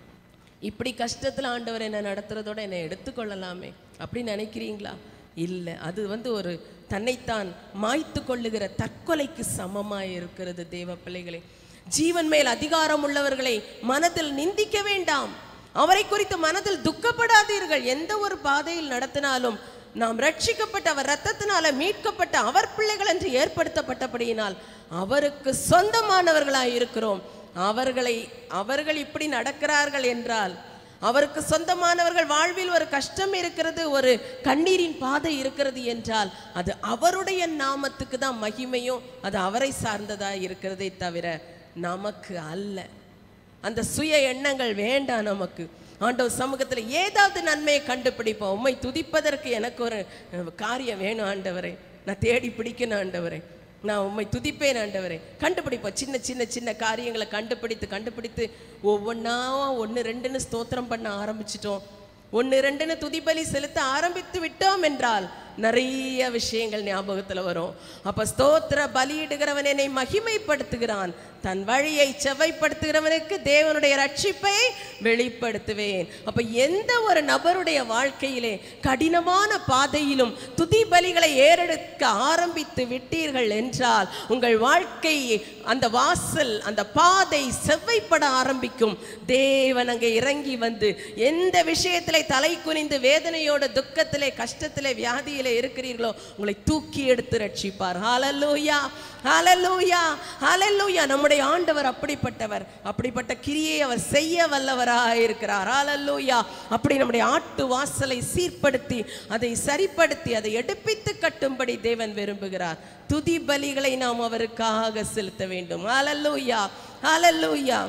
இப்படி கஷ்டத்துல ஆண்டவர் என்ன நடத்துறதோட என்னை எடுத்துக்கொள்ளலாமே அப்படி நினைக்கிறீங்களா இல்லை அது வந்து ஒரு தன்னைத்தான் மாய்த்து கொள்ளுகிற தற்கொலைக்கு சமமாய் இருக்கிறது தேவ பிள்ளைகளே ஜீவன் மேல் அதிகாரம் உள்ளவர்களை மனதில் நிந்திக்க வேண்டாம் அவரை குறித்து மனதில் துக்கப்படாதீர்கள் எந்த ஒரு பாதையில் நடத்தினாலும் நாம் ரட்சிக்கப்பட்ட அவர் ரத்தத்தினால மீட்கப்பட்ட அவர் பிள்ளைகள் என்று ஏற்படுத்தப்பட்டபடியினால் அவருக்கு சொந்தமானவர்களாய் இருக்கிறோம் அவர்களை அவர்கள் இப்படி நடக்கிறார்கள் என்றால் அவருக்கு சொந்தமானவர்கள் வாழ்வில் ஒரு கஷ்டம் இருக்கிறது ஒரு கண்ணீரின் பாதை இருக்கிறது என்றால் அது அவருடைய நாமத்துக்கு தான் மகிமையும் அது அவரை சார்ந்ததா இருக்கிறதே தவிர நமக்கு அல்ல அந்த சுய எண்ணங்கள் வேண்டாம் நமக்கு ஆண்டவர் சமூகத்தில் ஏதாவது நன்மையை கண்டுபிடிப்போம் உம்மை துதிப்பதற்கு எனக்கு ஒரு அஹ், காரியம் வேணும் ஆண்டவரே நான் தேடி பிடிக்கணும் ஆண்டவரே நான் உம்மை துதிப்பேன் ஆண்டவரே கண்டுபிடிப்போம் சின்ன சின்ன சின்ன காரியங்களை கண்டுபிடித்து கண்டுபிடித்து ஒவ்வொன்றா ஒன்று ரெண்டுன்னு ஸ்தோத்திரம் பண்ண ஆரம்பிச்சிட்டோம் ஒன்று ரெண்டுன்னு துதிபலி செலுத்த ஆரம்பித்து விட்டோம் என்றால் நிறைய விஷயங்கள் ஞாபகத்தில் வரும் அப்ப ஸ்தோத்திர பலியிடுகிறவன் என்னை மகிமைப்படுத்துகிறான் தன் வழியை செவ்வைப்படுத்துகிறவனுக்கு தேவனுடைய ரட்சிப்பை வெளிப்படுத்துவேன் அப்ப எந்த ஒரு நபருடைய வாழ்க்கையிலே கடினமான பாதையிலும் துதி பலிகளை ஏறெடுக்க ஆரம்பித்து விட்டீர்கள் என்றால் உங்கள் வாழ்க்கை அந்த வாசல் அந்த பாதை செவ்வைப்பட ஆரம்பிக்கும் தேவன் அங்கே இறங்கி வந்து எந்த விஷயத்திலே தலை குனிந்து வேதனையோட துக்கத்திலே கஷ்டத்திலே வியாதியிலே இருக்கிறீர்களோ உங்களை தூக்கி எடுத்து ரட்சிப்பார் ஹalleluya ஹalleluya ஹalleluya நம்முடைய ஆண்டவர் அப்படிப்பட்டவர் அப்படிப்பட்ட கிரியை அவர் செய்ய வல்லவராக இருக்கிறார் ஹalleluya அப்படி நம்முடைய ஆட்டு வாசலை சீர்படுத்தி அதை சரிப்படுத்தி அதை எடுப்பித்து கட்டும்படி தேவன் விரும்புகிறார் துதி பலிகளை நாம் அவருக்காக செலுத்த வேண்டும் ஹalleluya ஹalleluya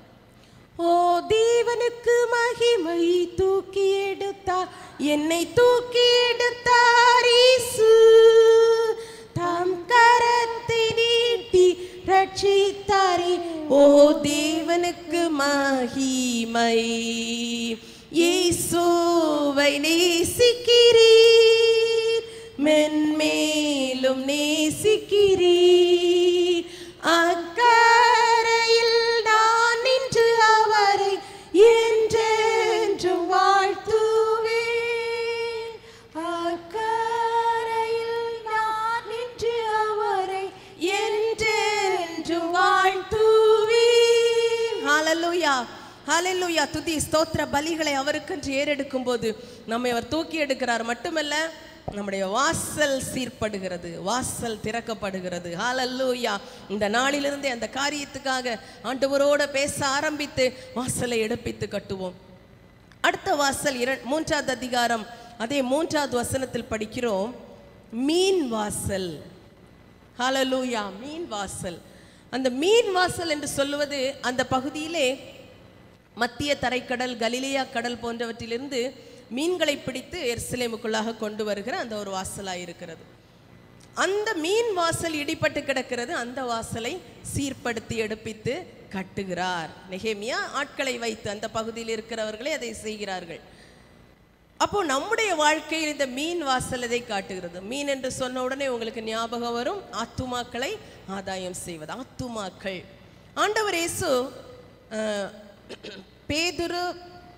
ஓ தேவனுக்கு மகிமை தூக்கி எடுத்தார் என்னை தூக்கி எடுத்தார் இயேசு தாம் கரத்தை நீட்டி ரட்சித்தாரே ஓ தேவனுக்கு மகிமை இயேசுவை நேசிக்கிறீர் மென்மேலும் நேசிக்கிறீர் அக்கரையில் நான் நின்று அவரை என்றென்றும் வாழ்த்துவேன் அக்கரையில் நான் நின்று அவரை என்றென்றும் வாழ்த்துவேன் ஹalleluya ஹalleluya துதி ஸ்தோத்திர பலிகளை அவருக்கென்று ஏறெடுக்கும் போது நம்மை அவர் தூக்கி எடுக்கிறார் மட்டுமல்ல நம்முடைய வாசல் சீர்படுகிறது வாசல் திறக்கப்படுகிறது ஹalleluya இந்த நாளிலிருந்தே அந்த காரியத்துக்காக ஆண்டவரோட பேச ஆரம்பித்து வாசலை எடுப்பித்து கட்டுவோம் அடுத்த வாசல் இர மூன்றாவது அதிகாரம் அதே மூன்றாவது வசனத்தில் படிக்கிறோம் மீன் வாசல் ஹalleluya மீன் வாசல் அந்த மீன் வாசல் என்று சொல்லுவது அந்த பகுதியிலே மத்திய தரைக்கடல் கலிலேயா கடல் போன்றவற்றிலிருந்து மீன்களை பிடித்து எருசலேமுக்குள்ளாக கொண்டு வருகிற அந்த ஒரு வாசலாக இருக்கிறது அந்த மீன் வாசல் இடிபட்டு கிடக்கிறது அந்த வாசலை சீர்படுத்தி எடுப்பித்து கட்டுகிறார் நெகேமியா ஆட்களை வைத்து அந்த பகுதியில் இருக்கிறவர்களே அதை செய்கிறார்கள் அப்போ நம்முடைய வாழ்க்கையில் இந்த மீன் வாசல் எதை காட்டுகிறது மீன் என்று சொன்ன உடனே உங்களுக்கு ஞாபகம் வரும் ஆத்துமாக்களை ஆதாயம் செய்வது ஆத்துமாக்கள் ஆண்டவர் இயேசு அஹ், பேதுரு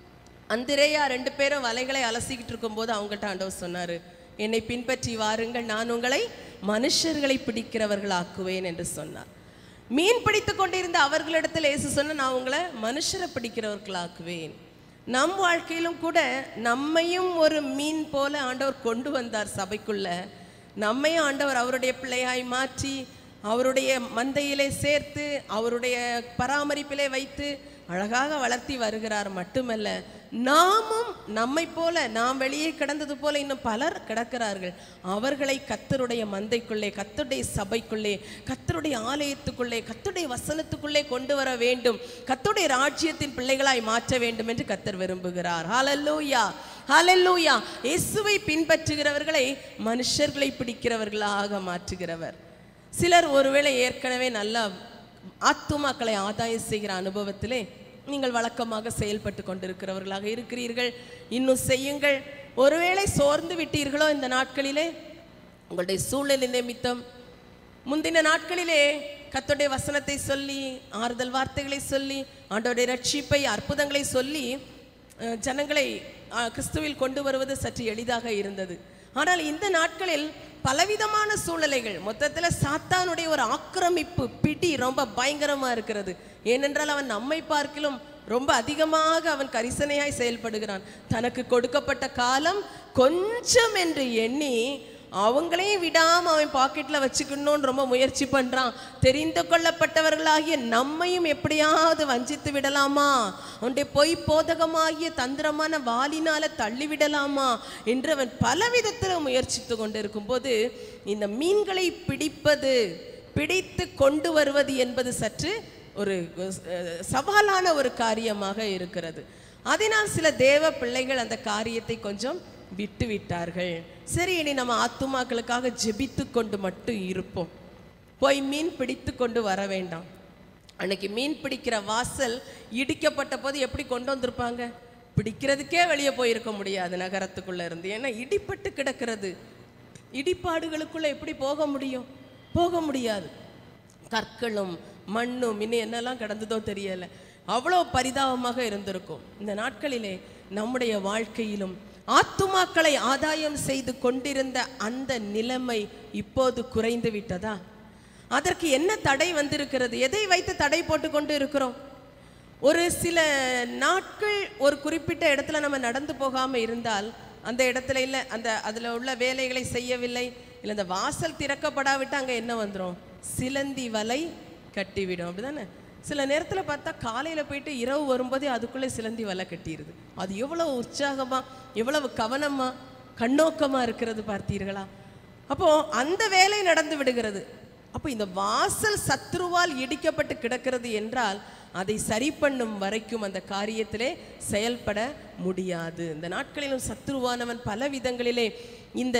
அந்திரேயா ரெண்டு பேரும் வலைகளை அலசிக்கிட்டு இருக்கும்போது அவங்ககிட்ட ஆண்டவர் சொன்னாரு என்னை பின்பற்றி வாருங்கள் நான் உங்களை மனுஷர்களை பிடிக்கிறவர்களாக்குவேன் என்று சொன்னார் மீன் பிடித்து கொண்டிருந்த அவர்களிடத்தில் இயேசு சொன்ன நான் உங்களை மனுஷரை பிடிக்கிறவர்களாக்குவேன் நம் வாழ்க்கையிலும் கூட நம்மையும் ஒரு மீன் போல ஆண்டவர் கொண்டு வந்தார் சபைக்குள்ள நம்மையும் ஆண்டவர் அவருடைய பிள்ளையாய் மாற்றி அவருடைய மந்தையிலே சேர்த்து அவருடைய பராமரிப்பிலே வைத்து அழகாக வளர்த்தி வருகிறார் மட்டுமல்ல நாமும் நம்மை போல நாம் வெளியே கிடந்தது போல இன்னும் பலர் கிடக்கிறார்கள் அவர்களை கத்தருடைய மந்தைக்குள்ளே கத்தருடைய சபைக்குள்ளே கத்தருடைய ஆலயத்துக்குள்ளே கத்தருடைய வசனத்துக்குள்ளே கொண்டு வர வேண்டும் கத்தருடைய ராஜ்யத்தின் பிள்ளைகளாய் மாற்ற வேண்டும் என்று கத்தர் விரும்புகிறார் ஹalleluya ஹalleluya இயேசுவை பின்பற்றுகிறவர்களை மனுஷர்களை பிடிக்கிறவர்களாக மாற்றுகிறவர் சிலர் ஒருவேளை ஏற்கனவே நல்ல ஆத்துமாக்களை ஆதாயம் செய்கிற அனுபவத்திலே நீங்கள் வழக்கமாக செயல்பட்டு கொண்டிருக்கிறவர்களாக இருக்கிறீர்கள் இன்னும் செய்யுங்கள் ஒருவேளை சோர்ந்து விட்டீர்களோ இந்த நாட்களிலே உங்களுடைய சூழ்நிலை நிமித்தம் முந்தின நாட்களிலே கர்த்தருடைய வசனத்தை சொல்லி ஆறுதல் வார்த்தைகளை சொல்லி ஆண்டவருடைய ரட்சிப்பை அற்புதங்களை சொல்லி அஹ், ஜனங்களை அஹ், கிறிஸ்துவில் கொண்டு வருவது சற்று எளிதாக இருந்தது ஆனால் இந்த நாட்களில் பலவிதமான சூழ்நிலைகள் மொத்தத்தில் சாத்தானுடைய ஒரு ஆக்கிரமிப்பு பிடி ரொம்ப பயங்கரமா இருக்கிறது ஏனென்றால் அவன் நம்மை பார்க்கிலும் ரொம்ப அதிகமாக அவன் கரிசனையாய் செயல்படுகிறான் தனக்கு கொடுக்கப்பட்ட காலம் கொஞ்சம் என்று எண்ணி அவங்களையும் விடாம அவன் பாக்கெட்ல வச்சுக்கணும்னு ரொம்ப முயற்சி பண்றான் தெரிந்து கொள்ளப்பட்டவர்களாகிய நம்மையும் எப்படியாவது வஞ்சித்து விடலாமா அவனுடைய பொய் போதகமாகிய தந்திரமான வாலினால தள்ளி விடலாமா என்று அவன் பல விதத்தில் முயற்சித்து கொண்டிருக்கும் போது இந்த மீன்களை பிடிப்பது பிடித்து கொண்டு வருவது என்பது சற்று ஒரு அஹ், சவாலான ஒரு காரியமாக இருக்கிறது அதனால் சில தேவ பிள்ளைகள் அந்த காரியத்தை கொஞ்சம் விட்டு விட்டார்கள் சரி இனி நம்ம ஆத்துமாக்களுக்காக ஜெபித்து கொண்டு மட்டும் இருப்போம் போய் மீன் பிடித்து கொண்டு வர வேண்டாம் அன்னைக்கு மீன் பிடிக்கிற வாசல் இடிக்கப்பட்ட போது எப்படி கொண்டு வந்திருப்பாங்க பிடிக்கிறதுக்கே வெளியே போயிருக்க முடியாது நகரத்துக்குள்ள இருந்து ஏன்னா இடிப்பட்டு கிடக்கிறது இடிபாடுகளுக்குள்ள எப்படி போக முடியும் போக முடியாது கற்களும் மண்ணும் இன்னும் என்னெல்லாம் கிடந்ததோ தெரியல அவ்வளோ பரிதாபமாக இருந்திருக்கும் இந்த நாட்களிலே நம்முடைய வாழ்க்கையிலும் ஆத்துமாக்களை ஆதாயம் செய்து கொண்டிருந்த அந்த நிலைமை இப்போது குறைந்து விட்டதா அதற்கு என்ன தடை வந்திருக்கிறது எதை வைத்து தடை போட்டு கொண்டு இருக்கிறோம் ஒரு சில நாட்கள் ஒரு குறிப்பிட்ட இடத்துல நம்ம நடந்து போகாம இருந்தால் அந்த இடத்துல இல்லை அந்த அதில் உள்ள வேலைகளை செய்யவில்லை இல்லை அந்த வாசல் திறக்கப்படாவிட்டு அங்கே என்ன வந்துடும் சிலந்தி வலை கட்டிவிடும் அப்படிதானே சில நேரத்தில் பார்த்தா காலையில் போயிட்டு இரவு வரும்போதே அதுக்குள்ளே சிலந்தி வலை கட்டிடுது அது எவ்வளவு உற்சாகமா எவ்வளவு கவனமா கண்ணோக்கமா இருக்கிறது பார்த்தீர்களா அப்போ அந்த வேலை நடந்து விடுகிறது அப்போ இந்த வாசல் சத்ருவால் இடிக்கப்பட்டு கிடக்கிறது என்றால் அதை சரி பண்ணும் வரைக்கும் அந்த காரியத்திலே செயல்பட முடியாது இந்த நாட்களிலும் சத்ருவானவன் பல விதங்களிலே இந்த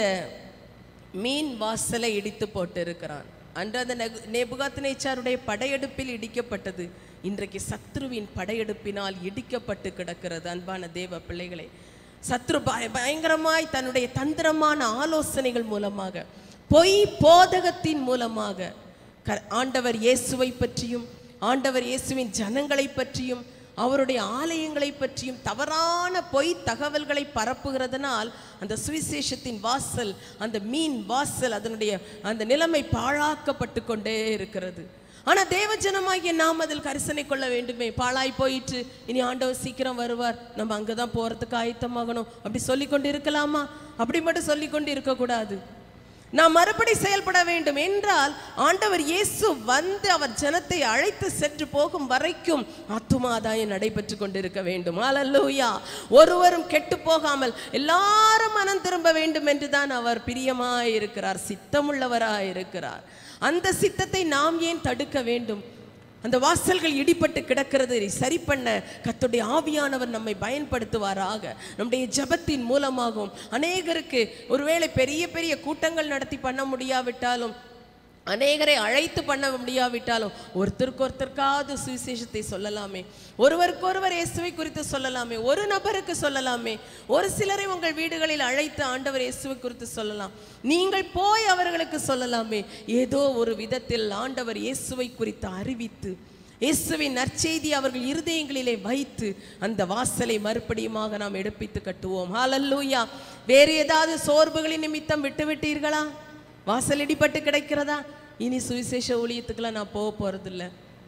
மீன் வாசலை இடித்து போட்டு இருக்கிறான் அன்று அந்த நேபுகாத் நேச்சாருடைய படையெடுப்பில் இடிக்கப்பட்டது இன்றைக்கு சத்ருவின் படையெடுப்பினால் இடிக்கப்பட்டு கிடக்கிறது அன்பான தேவ பிள்ளைகளே சத்ரு பய- பயங்கரமாய் தன்னுடைய தந்திரமான ஆலோசனைகள் மூலமாக பொய் போதகத்தின் மூலமாக க- ஆண்டவர் இயேசுவை பற்றியும் ஆண்டவர் இயேசுவின் ஜனங்களை பற்றியும் அவருடைய ஆலயங்களை பற்றியும் தவறான பொய் தகவல்களை பரப்புகிறதுனால் அந்த சுவிசேஷத்தின் வாசல் அந்த மீன் வாசல் அதனுடைய அந்த நிலைமை பாழாக்கப்பட்டு கொண்டே இருக்கிறது ஆனா தேவஜனமாகிய நாம் அதில் கரிசனை கொள்ள வேண்டுமே பாழாய் போயிற்று இனி ஆண்டவர் சீக்கிரம் வருவார் நம்ம அங்கதான் போறதுக்கு ஆயத்தமாகணும் அப்படி சொல்லி கொண்டு இருக்கலாமா அப்படி மட்டும் சொல்லி கொண்டு இருக்கக்கூடாது நாம் மறுபடி செயல்பட வேண்டும் என்றால் ஆண்டவர் இயேசு வந்து அவர் ஜனத்தை அழைத்து சென்று போகும் வரைக்கும் ஆத்துமாதாயம் நடைபெற்று கொண்டிருக்க வேண்டும் அல்லூயா ஒருவரும் கெட்டு போகாமல் எல்லாரும் மனம் திரும்ப வேண்டும் என்றுதான் அவர் பிரியமாய் இருக்கிறார் சித்தமுள்ளவராய் இருக்கிறார் அந்த சித்தத்தை நாம் ஏன் தடுக்க வேண்டும் அந்த வாசல்கள் இடிபட்டு கிடக்கிறது இதை சரி பண்ண கர்த்தருடைய ஆவியானவர் நம்மை பயன்படுத்துவாராக நம்முடைய ஜெபத்தின் மூலமாகவும் அநேகருக்கு ஒருவேளை பெரிய பெரிய கூட்டங்கள் நடத்தி பண்ண முடியாவிட்டாலும் அநேகரை அழைத்து பண்ண முடியாவிட்டாலும் ஒருத்தருக்கு ஒருத்தருக்காவது சுவிசேஷத்தை சொல்லலாமே ஒருவருக்கொருவர் இயேசுவை குறித்து சொல்லலாமே ஒரு நபருக்கு சொல்லலாமே ஒரு சிலரை உங்கள் வீடுகளில் அழைத்து ஆண்டவர் இயேசுவை குறித்து சொல்லலாம் நீங்கள் போய் அவர்களுக்கு சொல்லலாமே ஏதோ ஒரு விதத்தில் ஆண்டவர் இயேசுவை குறித்து அறிவித்து இயேசுவின் நற்செய்தி அவர்கள் இருதயங்களிலே வைத்து அந்த வாசலை மறுபடியுமாக நாம் எடுப்பித்து கட்டுவோம் ஹalleluya வேறு ஏதாவது சோர்வுகளின் நிமித்தம் விட்டு விட்டீர்களா வாசல் இடிபட்டு கிடைக்கிறதா இனி சுவிசேஷ ஊழியத்துக்கெல்லாம் நான் போக போறதில்ல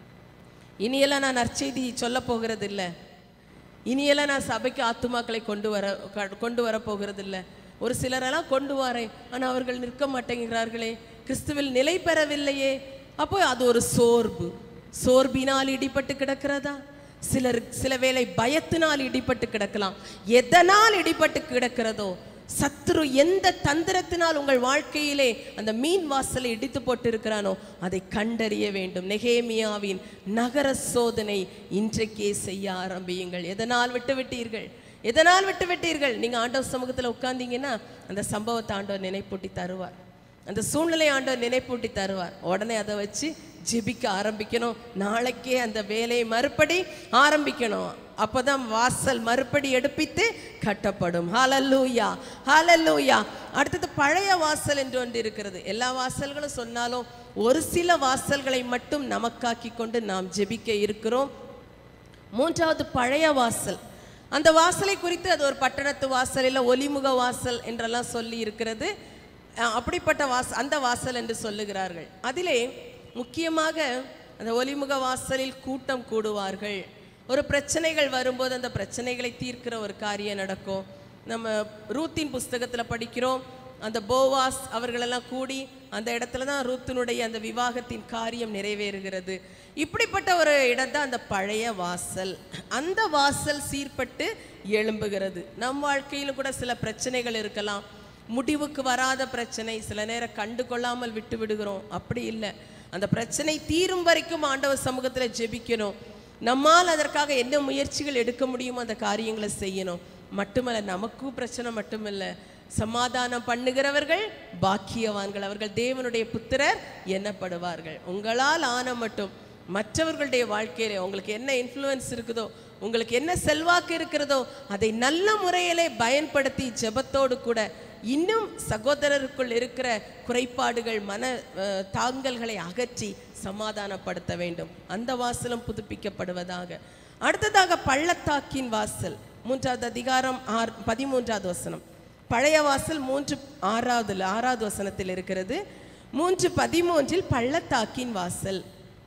இனியெல்லாம் நான் நற்செய்தி சொல்ல போகிறது இல்ல இனியெல்லாம் நான் சபைக்கு ஆத்துமாக்களை கொண்டு வர க- கொண்டு வர போகிறது இல்ல ஒரு சிலரெல்லாம் கொண்டு வரேன் ஆனால் அவர்கள் நிற்க மாட்டேங்கிறார்களே கிறிஸ்துவில் நிலை பெறவில்லையே அப்போ அது ஒரு சோர்வு சோர்பினால் இடிபட்டு கிடக்கிறதா சிலர் சில வேளை பயத்தினால் இடிபட்டு கிடக்கலாம் எதனால் இடிபட்டு கிடக்கிறதோ சத்துரு எந்த தந்திரத்தினால் உங்கள் வாழ்க்கையிலே அந்த மீன் வாசலை இடித்து போட்டு இருக்கிறானோ அதை கண்டறிய வேண்டும் நெகேமியாவின் நகர சோதனை இன்றைக்கே செய்ய ஆரம்பியுங்கள் எதனால் விட்டு விட்டீர்கள் எதனால் விட்டு விட்டீர்கள் நீங்க ஆண்டவர் சமூகத்துல உட்கார்ந்தீங்கன்னா அந்த சம்பவத்தை ஆண்டவர் நினைப்பூட்டி தருவார் அந்த சூழ்நிலை ஆண்டவர் நினைப்பூட்டி தருவார் உடனே அதை வச்சு ஜெபிக்க ஆரம்பிக்கணும் நாளைக்கே அந்த வேலையை மறுபடி ஆரம்பிக்கணும் அப்பதான் வாசல் மறுபடி எடுப்பித்து கட்டப்படும் ஹalleluya ஹalleluya அடுத்தது பழைய வாசல் என்று ஒன்று இருக்கிறது எல்லா வாசல்களும் சொன்னாலும் ஒரு சில வாசல்களை மட்டும் நமக்காக்கி கொண்டு நாம் ஜெபிக்க இருக்கிறோம் மூன்றாவது பழைய வாசல் அந்த வாசலை குறித்து அது ஒரு பட்டணத்து வாசல் இல்லை ஒலிமுக வாசல் என்றெல்லாம் சொல்லி இருக்கிறது அஹ் அப்படிப்பட்ட வாச அந்த வாசல் என்று சொல்லுகிறார்கள் அதிலே முக்கியமாக அந்த ஒலிமுக வாசலில் கூட்டம் கூடுவார்கள் ஒரு பிரச்சனைகள் வரும்போது அந்த பிரச்சனைகளை தீர்க்கிற ஒரு காரியம் நடக்கும் நம்ம ரூத்தின் புஸ்தகத்தில் படிக்கிறோம் அந்த போவாஸ் அவர்களெல்லாம் கூடி அந்த இடத்துல தான் ரூத்தினுடைய அந்த விவாகத்தின் காரியம் நிறைவேறுகிறது இப்படிப்பட்ட ஒரு இடம் தான் அந்த பழைய வாசல் அந்த வாசல் சீர்பட்டு எழும்புகிறது நம் வாழ்க்கையிலும் கூட சில பிரச்சனைகள் இருக்கலாம் முடிவுக்கு வராத பிரச்சனை சில நேரம் கண்டு கொள்ளாமல் விட்டு விடுகிறோம் அப்படி இல்லை அந்த பிரச்சனை தீரும் வரைக்கும் ஆண்டவர் சமூகத்தில் ஜெபிக்கணும் நம்மால் அதற்காக என்ன முயற்சிகள் எடுக்க முடியுமோ அந்த காரியங்களை செய்யணும் மட்டுமல்ல நமக்கும் பிரச்சனை மட்டுமில்ல சமாதானம் பண்ணுகிறவர்கள் பாக்கியவான்கள் அவர்கள் தேவனுடைய புத்திரர் எண்ணப்படுவார்கள் உங்களால் ஆன மட்டும் மற்றவர்களுடைய வாழ்க்கையில உங்களுக்கு என்ன இன்ஃப்ளூயன்ஸ் இருக்குதோ உங்களுக்கு என்ன செல்வாக்கு இருக்கிறதோ அதை நல்ல முறையிலே பயன்படுத்தி ஜெபத்தோடு கூட இன்னும் சகோதரருக்குள் இருக்கிற குறைபாடுகள் மன அஹ், தாங்கல்களை அகற்றி சமாதானப்படுத்த வேண்டும் அந்த வாசலும் புதுப்பிக்கப்படுவதாக அடுத்ததாக பள்ளத்தாக்கின் வாசல் மூன்றாவது அதிகாரம் ஆர் பதிமூன்றாவது வசனம் பழைய வாசல் மூன்று ஆறாவதுல ஆறாவது வசனத்தில் இருக்கிறது மூன்று பதிமூன்றில் பள்ளத்தாக்கின் வாசல்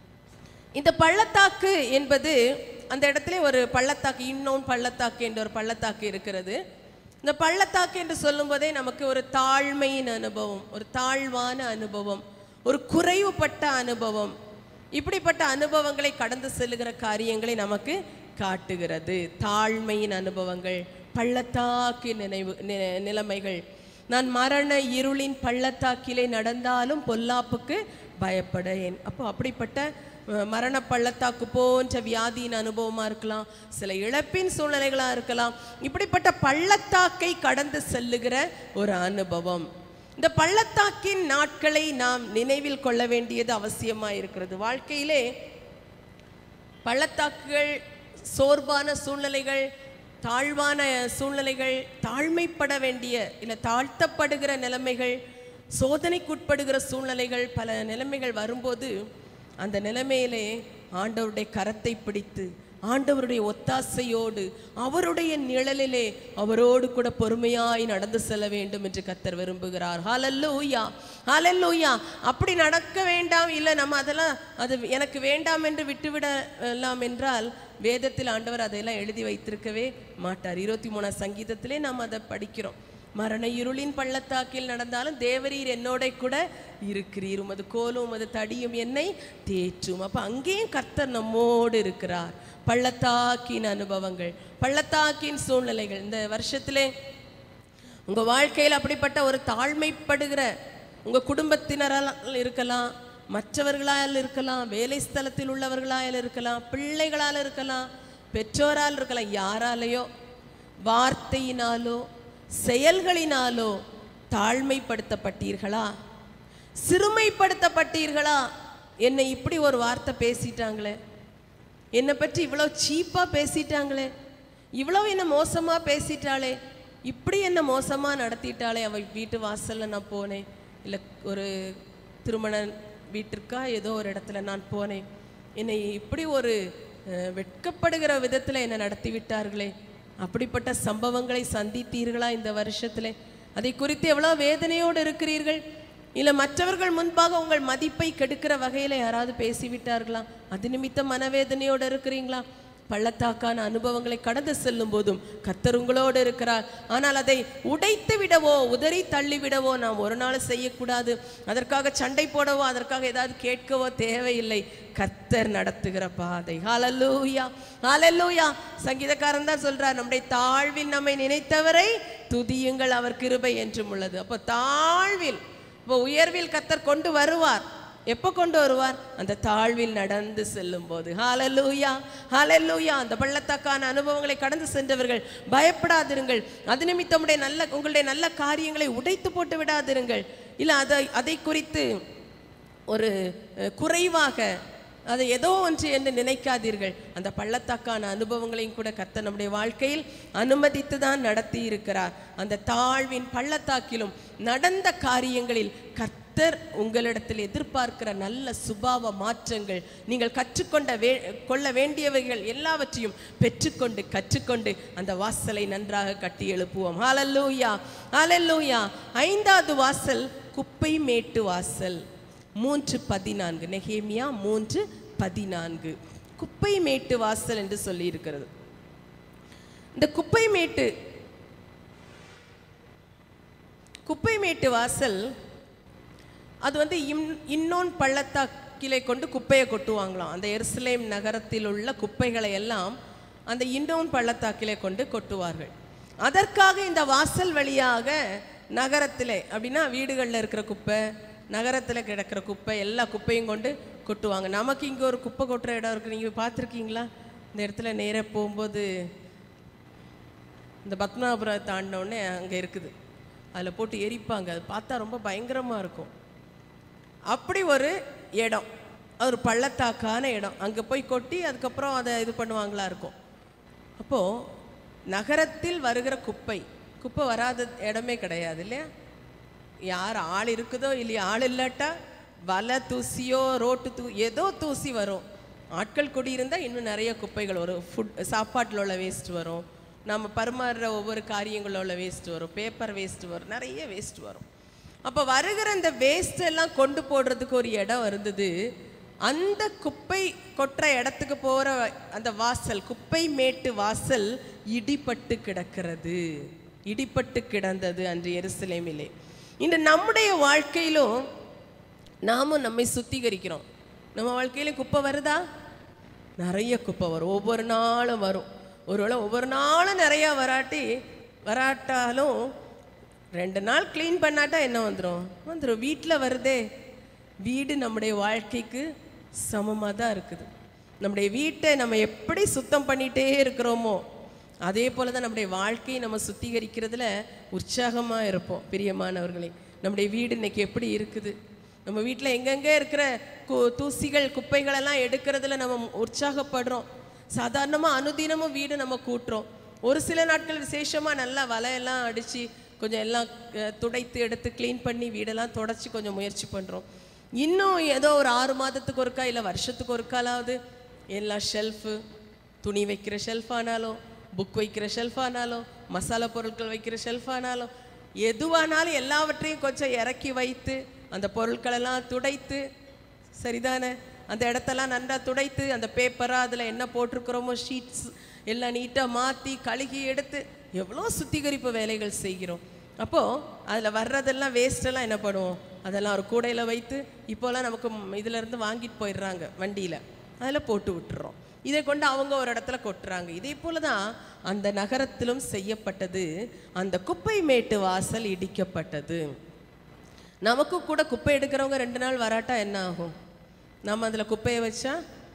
இந்த பள்ளத்தாக்கு என்பது அந்த இடத்துல ஒரு பள்ளத்தாக்கு இன்னொன்று பள்ளத்தாக்கு என்ற ஒரு பள்ளத்தாக்கு இருக்கிறது இந்த பள்ளத்தாக்கு என்று சொல்லும்போதே நமக்கு ஒரு தாழ்மையின் அனுபவம் ஒரு தாழ்வான அனுபவம் ஒரு குறைவுபட்ட அனுபவம் இப்படிப்பட்ட அனுபவங்களை கடந்து செல்லுகிற காரியங்களை நமக்கு காட்டுகிறது தாழ்மையின் அனுபவங்கள் பள்ளத்தாக்கு நினைவு நி- நிலைமைகள் நான் மரண இருளின் பள்ளத்தாக்கிலே நடந்தாலும் பொல்லாப்புக்கு பயப்படேன் அப்போ அப்படிப்பட்ட அஹ், மரண பள்ளத்தாக்கு போன்ற வியாதியின் அனுபவமா இருக்கலாம் சில இழப்பின் சூழ்நிலைகளா இருக்கலாம் இப்படிப்பட்ட பள்ளத்தாக்கை கடந்து செல்லுகிற ஒரு அனுபவம் இந்த பள்ளத்தாக்கின் நாட்களை நாம் நினைவில் கொள்ள வேண்டியது அவசியமா இருக்கிறது வாழ்க்கையிலே பள்ளத்தாக்குகள் சோர்வான சூழ்நிலைகள் தாழ்வான சூழ்நிலைகள் தாழ்மைப்பட வேண்டிய இல்லை தாழ்த்தப்படுகிற நிலைமைகள் சோதனைக்குட்படுகிற சூழ்நிலைகள் பல நிலைமைகள் வரும்போது அந்த நிலைமையிலே ஆண்டவருடைய கரத்தை பிடித்து ஆண்டவருடைய ஒத்தாசையோடு அவருடைய நிழலிலே அவரோடு கூட பொறுமையாய் நடந்து செல்ல வேண்டும் என்று கத்தர் விரும்புகிறார் ஹalleluya ஹalleluya அப்படி நடக்க வேண்டாம் இல்லை நம்ம அதெல்லாம் அது எனக்கு வேண்டாம் என்று விட்டுவிடலாம் என்றால் வேதத்தில் ஆண்டவர் அதையெல்லாம் எழுதி வைத்திருக்கவே மாட்டார் இருபத்தி மூணாம் சங்கீதத்திலே நாம் அதை படிக்கிறோம் மரண இருளின் பள்ளத்தாக்கில் நடந்தாலும் தேவரீர் என்னோட கூட இருக்கிறீர் உமது கோலும் உமது தடியும் என்னை தேற்றும் அப்ப அங்கேயும் கர்த்தர் நம்மோடு இருக்கிறார் பள்ளத்தாக்கின் அனுபவங்கள் பள்ளத்தாக்கின் சூழ்நிலைகள் இந்த வருஷத்திலே உங்க வாழ்க்கையில் அப்படிப்பட்ட ஒரு தாழ்மைப்படுகிற உங்க குடும்பத்தினரால் இருக்கலாம் மற்றவர்களால் இருக்கலாம் வேலை ஸ்தலத்தில் உள்ளவர்களால் இருக்கலாம் பிள்ளைகளால் இருக்கலாம் பெற்றோரால் இருக்கலாம் யாராலேயோ வார்த்தையினாலோ செயல்களினாலோ தாழ்மைப்படுத்தப்பட்டீர்களா சிறுமைப்படுத்தப்பட்டீர்களா என்னை இப்படி ஒரு வார்த்தை பேசிட்டாங்களே என்னை பற்றி இவ்வளோ சீப்பாக பேசிட்டாங்களே இவ்வளோ என்ன மோசமாக பேசிட்டாளே இப்படி என்ன மோசமாக நடத்திட்டாளே அவள் வீட்டு வாசலில் நான் போனேன் இல்லை ஒரு திருமண வீட்டிற்கா ஏதோ ஒரு இடத்துல நான் போனேன் என்னை இப்படி ஒரு அஹ், வெட்கப்படுகிற விதத்தில் என்னை நடத்தி விட்டார்களே அப்படிப்பட்ட சம்பவங்களை சந்தித்தீர்களா இந்த வருஷத்திலே அதை குறித்து எவ்வளோ வேதனையோடு இருக்கிறீர்கள் இல்லை மற்றவர்கள் முன்பாக உங்கள் மதிப்பை கெடுக்கிற வகையில் யாராவது பேசிவிட்டார்களா அது நிமித்தம் மனவேதனையோடு இருக்கிறீங்களா பள்ளத்தாக்கான அனுபவங்களை கடந்து செல்லும் போதும் கர்த்தர் உங்களோடு இருக்கிறார் ஆனால் அதை உடைத்து விடவோ உதறி தள்ளி விடவோ நாம் ஒரு நாள் செய்யக்கூடாது அதற்காக சண்டை போடவோ அதற்காக ஏதாவது கேட்கவோ தேவையில்லை கர்த்தர் நடத்துகிற பாதை ஹalleluya ஹalleluya சங்கீதக்காரன் தான் சொல்றார் நம்முடைய தாழ்வில் நம்மை நினைத்தவரை துதியுங்கள் அவர் கிருபை என்றும் உள்ளது அப்போ தாழ்வில் இப்போ உயர்வில் கர்த்தர் கொண்டு வருவார் எப்போ கொண்டு வருவார் அந்த தாழ்வில் நடந்து செல்லும் போது ஹalleluya ஹalleluya அந்த பள்ளத்தாக்கான அனுபவங்களை கடந்து சென்றவர்கள் பயப்படாதிருங்கள் அது நிமித்தமுடைய நல்ல உங்களுடைய நல்ல காரியங்களை உடைத்து போட்டு விடாதிருங்கள் இல்லை அதை அதை குறித்து ஒரு அஹ், குறைவாக அதை ஏதோ ஒன்று என்று நினைக்காதீர்கள் அந்த பள்ளத்தாக்கான அனுபவங்களையும் கூட கர்த்தர் நம்முடைய வாழ்க்கையில் அனுமதித்து தான் நடத்தி இருக்கிறார் அந்த தாழ்வின் பள்ளத்தாக்கிலும் நடந்த காரியங்களில் கர்த்தர் உங்களிடத்தில் எதிர்பார்க்கிற நல்ல சுபாவ மாற்றங்கள் நீங்கள் கற்றுக்கொண்ட வே கொள்ள வேண்டியவைகள் எல்லாவற்றையும் பெற்றுக்கொண்டு கற்றுக்கொண்டு அந்த வாசலை நன்றாக கட்டி எழுப்புவோம் ஹalleluya ஹalleluya ஐந்தாவது வாசல் குப்பை மேட்டு வாசல் மூன்று பதினான்கு நெகேமியா மூன்று பதினான்கு குப்பை மேட்டு வாசல் என்று சொல்லி இருக்கிறது இந்த குப்பை மேட்டு குப்பை மேட்டு வாசல் அது வந்து இம் இன்னொன் பள்ளத்தாக்கிலே கொண்டு குப்பையை கொட்டுவாங்களாம் அந்த எருசலேம் நகரத்தில் உள்ள குப்பைகளை எல்லாம் அந்த இன்னொன் பள்ளத்தாக்கிலே கொண்டு கொட்டுவார்கள் அதற்காக இந்த வாசல் வழியாக நகரத்திலே அப்படின்னா வீடுகளில் இருக்கிற குப்பை நகரத்தில் கிடக்கிற குப்பை எல்லா குப்பையும் கொண்டு கொட்டுவாங்க நமக்கு இங்கே ஒரு குப்பை கொட்டுற இடம் இருக்குது நீங்கள் பார்த்துருக்கீங்களா இந்த இடத்துல நேராக போகும்போது இந்த பத்மநாபுரம் தாண்டின உடனே அங்கே இருக்குது அதில் போட்டு எரிப்பாங்க அது பார்த்தா ரொம்ப பயங்கரமாக இருக்கும் அப்படி ஒரு இடம் அது ஒரு பள்ளத்தாக்கான இடம் அங்கே போய் கொட்டி அதுக்கப்புறம் அதை இது பண்ணுவாங்களா இருக்கும் அப்போது நகரத்தில் வருகிற குப்பை குப்பை வராத இடமே கிடையாது இல்லையா யார் ஆள் இருக்குதோ இல்லையா ஆள் இல்லாட்டா வலை தூசியோ ரோட்டு தூ ஏதோ தூசி வரும் ஆட்கள் குடியிருந்தால் இன்னும் நிறைய குப்பைகள் வரும் ஃபுட் சாப்பாட்டில் உள்ள வேஸ்ட் வரும் நம்ம பரிமாறுற ஒவ்வொரு காரியங்களில் உள்ள வேஸ்ட் வரும் பேப்பர் வேஸ்ட் வரும் நிறைய வேஸ்ட் வரும் அப்போ வருகிற இந்த வேஸ்ட் எல்லாம் கொண்டு போடுறதுக்கு ஒரு இடம் இருந்தது அந்த குப்பை கொட்டுற இடத்துக்கு போகிற அந்த வாசல் குப்பை மேட்டு வாசல் இடிபட்டு கிடக்கிறது இடிபட்டு கிடந்தது அன்று எருசலேமிலே இன்று நம்முடைய வாழ்க்கையிலும் நாமும் நம்மை சுத்திகரிக்கிறோம் நம்ம வாழ்க்கையிலும் குப்பை வருதா நிறைய குப்பை வரும் ஒவ்வொரு நாளும் வரும் ஒருவேளை ஒவ்வொரு நாளும் நிறையா வராட்டி வராட்டாலும் ரெண்டு நாள் க்ளீன் பண்ணாட்டா என்ன வந்துடும் வந்துடும் வீட்டில் வருதே வீடு நம்முடைய வாழ்க்கைக்கு சமமாக தான் இருக்குது நம்முடைய வீட்டை நம்ம எப்படி சுத்தம் பண்ணிகிட்டே இருக்கிறோமோ அதே போல தான் நம்முடைய வாழ்க்கையை நம்ம சுத்திகரிக்கிறதுல உற்சாகமாக இருப்போம் பிரியமானவர்களே நம்முடைய வீடு இன்னைக்கு எப்படி இருக்குது நம்ம வீட்டில் எங்கெங்கே இருக்கிற கு தூசிகள் குப்பைகளெல்லாம் எடுக்கிறதுல நம்ம உற்சாகப்படுறோம் சாதாரணமாக அனுதினமும் வீடு நம்ம கூட்டுறோம் ஒரு சில நாட்கள் விசேஷமாக நல்லா வலையெல்லாம் அடித்து கொஞ்சம் எல்லாம் அஹ், துடைத்து எடுத்து க்ளீன் பண்ணி வீடெல்லாம் தொடச்சி கொஞ்சம் முயற்சி பண்ணுறோம் இன்னும் ஏதோ ஒரு ஆறு மாதத்துக்கு ஒருக்கா இல்லை வருஷத்துக்கு ஒருக்காலாவது எல்லா ஷெல்ஃபு துணி வைக்கிற ஷெல்ஃப் ஆனாலும் புக் வைக்கிற ஷெல்ஃப் ஆனாலும் மசாலா பொருட்கள் வைக்கிற ஷெல்ஃப் ஆனாலும் எதுவானாலும் எல்லாவற்றையும் கொஞ்சம் இறக்கி வைத்து அந்த பொருட்களெல்லாம் துடைத்து சரிதானே அந்த இடத்தெல்லாம் நன்றா துடைத்து அந்த பேப்பராக அதில் என்ன போட்டிருக்கிறோமோ ஷீட்ஸ் எல்லாம் நீட்டாக மாற்றி கழுகி எடுத்து எவ்வளோ சுத்திகரிப்பு வேலைகள் செய்கிறோம் அப்போது அதில் வர்றதெல்லாம் வேஸ்டெல்லாம் என்ன பண்ணுவோம் அதெல்லாம் ஒரு கூடையில் வைத்து இப்போல்லாம் நமக்கு ம் இதிலேருந்து வாங்கிட்டு போயிடுறாங்க வண்டியில் அதில் போட்டு விட்டுறோம் இதை கொண்டு அவங்க ஒரு இடத்துல கொட்டுறாங்க இதே போல தான் அந்த நகரத்திலும் செய்யப்பட்டது அந்த குப்பை மேட்டு வாசல் இடிக்கப்பட்டது நமக்கும் கூட குப்பை எடுக்கிறவங்க ரெண்டு நாள் வராட்டா என்ன ஆகும் நம்ம அதில் குப்பையை வச்சா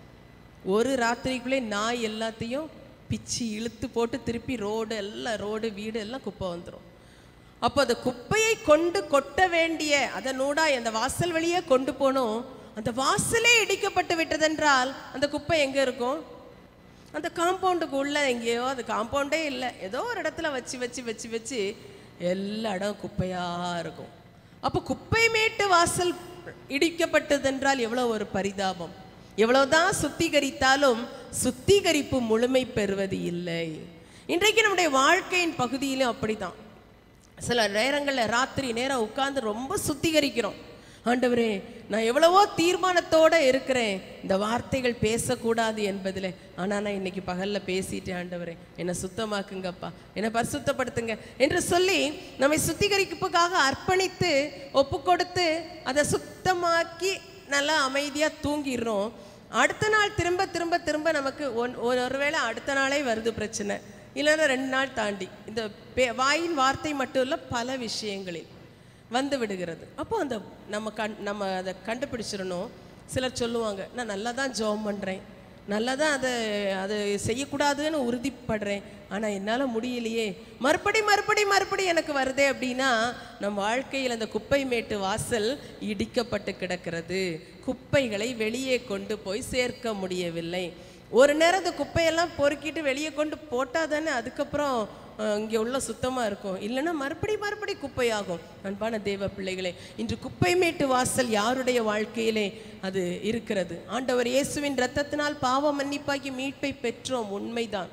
ஒரு ராத்திரிக்குள்ளே நாய் எல்லாத்தையும் பிச்சு இழுத்து போட்டு திருப்பி ரோடு எல்லாம் ரோடு வீடு எல்லாம் குப்பை வந்துடும் அப்போ அந்த குப்பையை கொண்டு கொட்ட வேண்டிய அதனூடா அந்த வாசல் வழியே கொண்டு போனோம் அந்த வாசலே இடிக்கப்பட்டு விட்டதென்றால் அந்த குப்பை எங்கே இருக்கும் அந்த காம்பவுண்டுக்கு உள்ள எங்கேயோ அது காம்பவுண்டே இல்லை ஏதோ ஒரு இடத்துல வச்சு வச்சு வச்சு வச்சு எல்லா இடம் குப்பையாக இருக்கும் அப்போ குப்பை மேட்டு வாசல் இடிக்கப்பட்டதென்றால் எவ்வளோ ஒரு பரிதாபம் எவ்வளவுதான் சுத்திகரித்தாலும் சுத்திகரிப்பு முழுமை பெறுவது இல்லை இன்றைக்கு நம்முடைய வாழ்க்கையின் பகுதியிலும் அப்படிதான் சில நேரங்களில் ராத்திரி நேரம் உட்கார்ந்து ரொம்ப சுத்திகரிக்கிறோம் ஆண்டவரே நான் எவ்வளவோ தீர்மானத்தோட இருக்கிறேன் இந்த வார்த்தைகள் பேசக்கூடாது என்பதில் ஆனால் நான் இன்னைக்கு பகல்ல பேசிட்டேன் ஆண்டவரே என்னை சுத்தமாக்குங்கப்பா என்னை பரிசுத்தப்படுத்துங்க என்று சொல்லி நம்மை சுத்திகரிப்புக்காக அர்ப்பணித்து ஒப்பு கொடுத்து அதை சுத்தமாக்கி நல்லா அமைதியாக தூங்கிடுறோம் அடுத்த நாள் திரும்ப திரும்ப திரும்ப நமக்கு ஒன் ஒருவேளை அடுத்த நாளே வருது பிரச்சனை இல்லைன்னா ரெண்டு நாள் தாண்டி இந்த பே- வாயின் வார்த்தை மட்டும் இல்லை பல விஷயங்களில் வந்து விடுகிறது அப்போ அந்த நம்ம கண் நம்ம அதை கண்டுபிடிச்சிடணும் சிலர் சொல்லுவாங்க நான் நல்லா தான் ஜெபம் பண்ணுறேன் நல்லா தான் அதை அதை செய்யக்கூடாதுன்னு உறுதிப்படுறேன் ஆனால் என்னால் முடியலையே மறுபடி மறுபடி மறுபடி எனக்கு வருதே அப்படின்னா நம் வாழ்க்கையில் அந்த குப்பை மேட்டு வாசல் இடிக்கப்பட்டு கிடக்கிறது குப்பைகளை வெளியே கொண்டு போய் சேர்க்க முடியவில்லை ஒரு நேரம் இந்த குப்பையெல்லாம் பொறுக்கிட்டு வெளியே கொண்டு போட்டால் தானே அதுக்கப்புறம் அஹ், இங்கே உள்ள சுத்தமாக இருக்கும் இல்லைன்னா மறுபடி மறுபடி குப்பையாகும் அன்பான தேவ பிள்ளைகளே இன்று குப்பை மேட்டு வாசல் யாருடைய வாழ்க்கையிலே அது இருக்கிறது ஆண்டவர் இயேசுவின் இரத்தத்தினால் பாவ மன்னிப்பாக்கி மீட்பை பெற்றோம் உண்மைதான்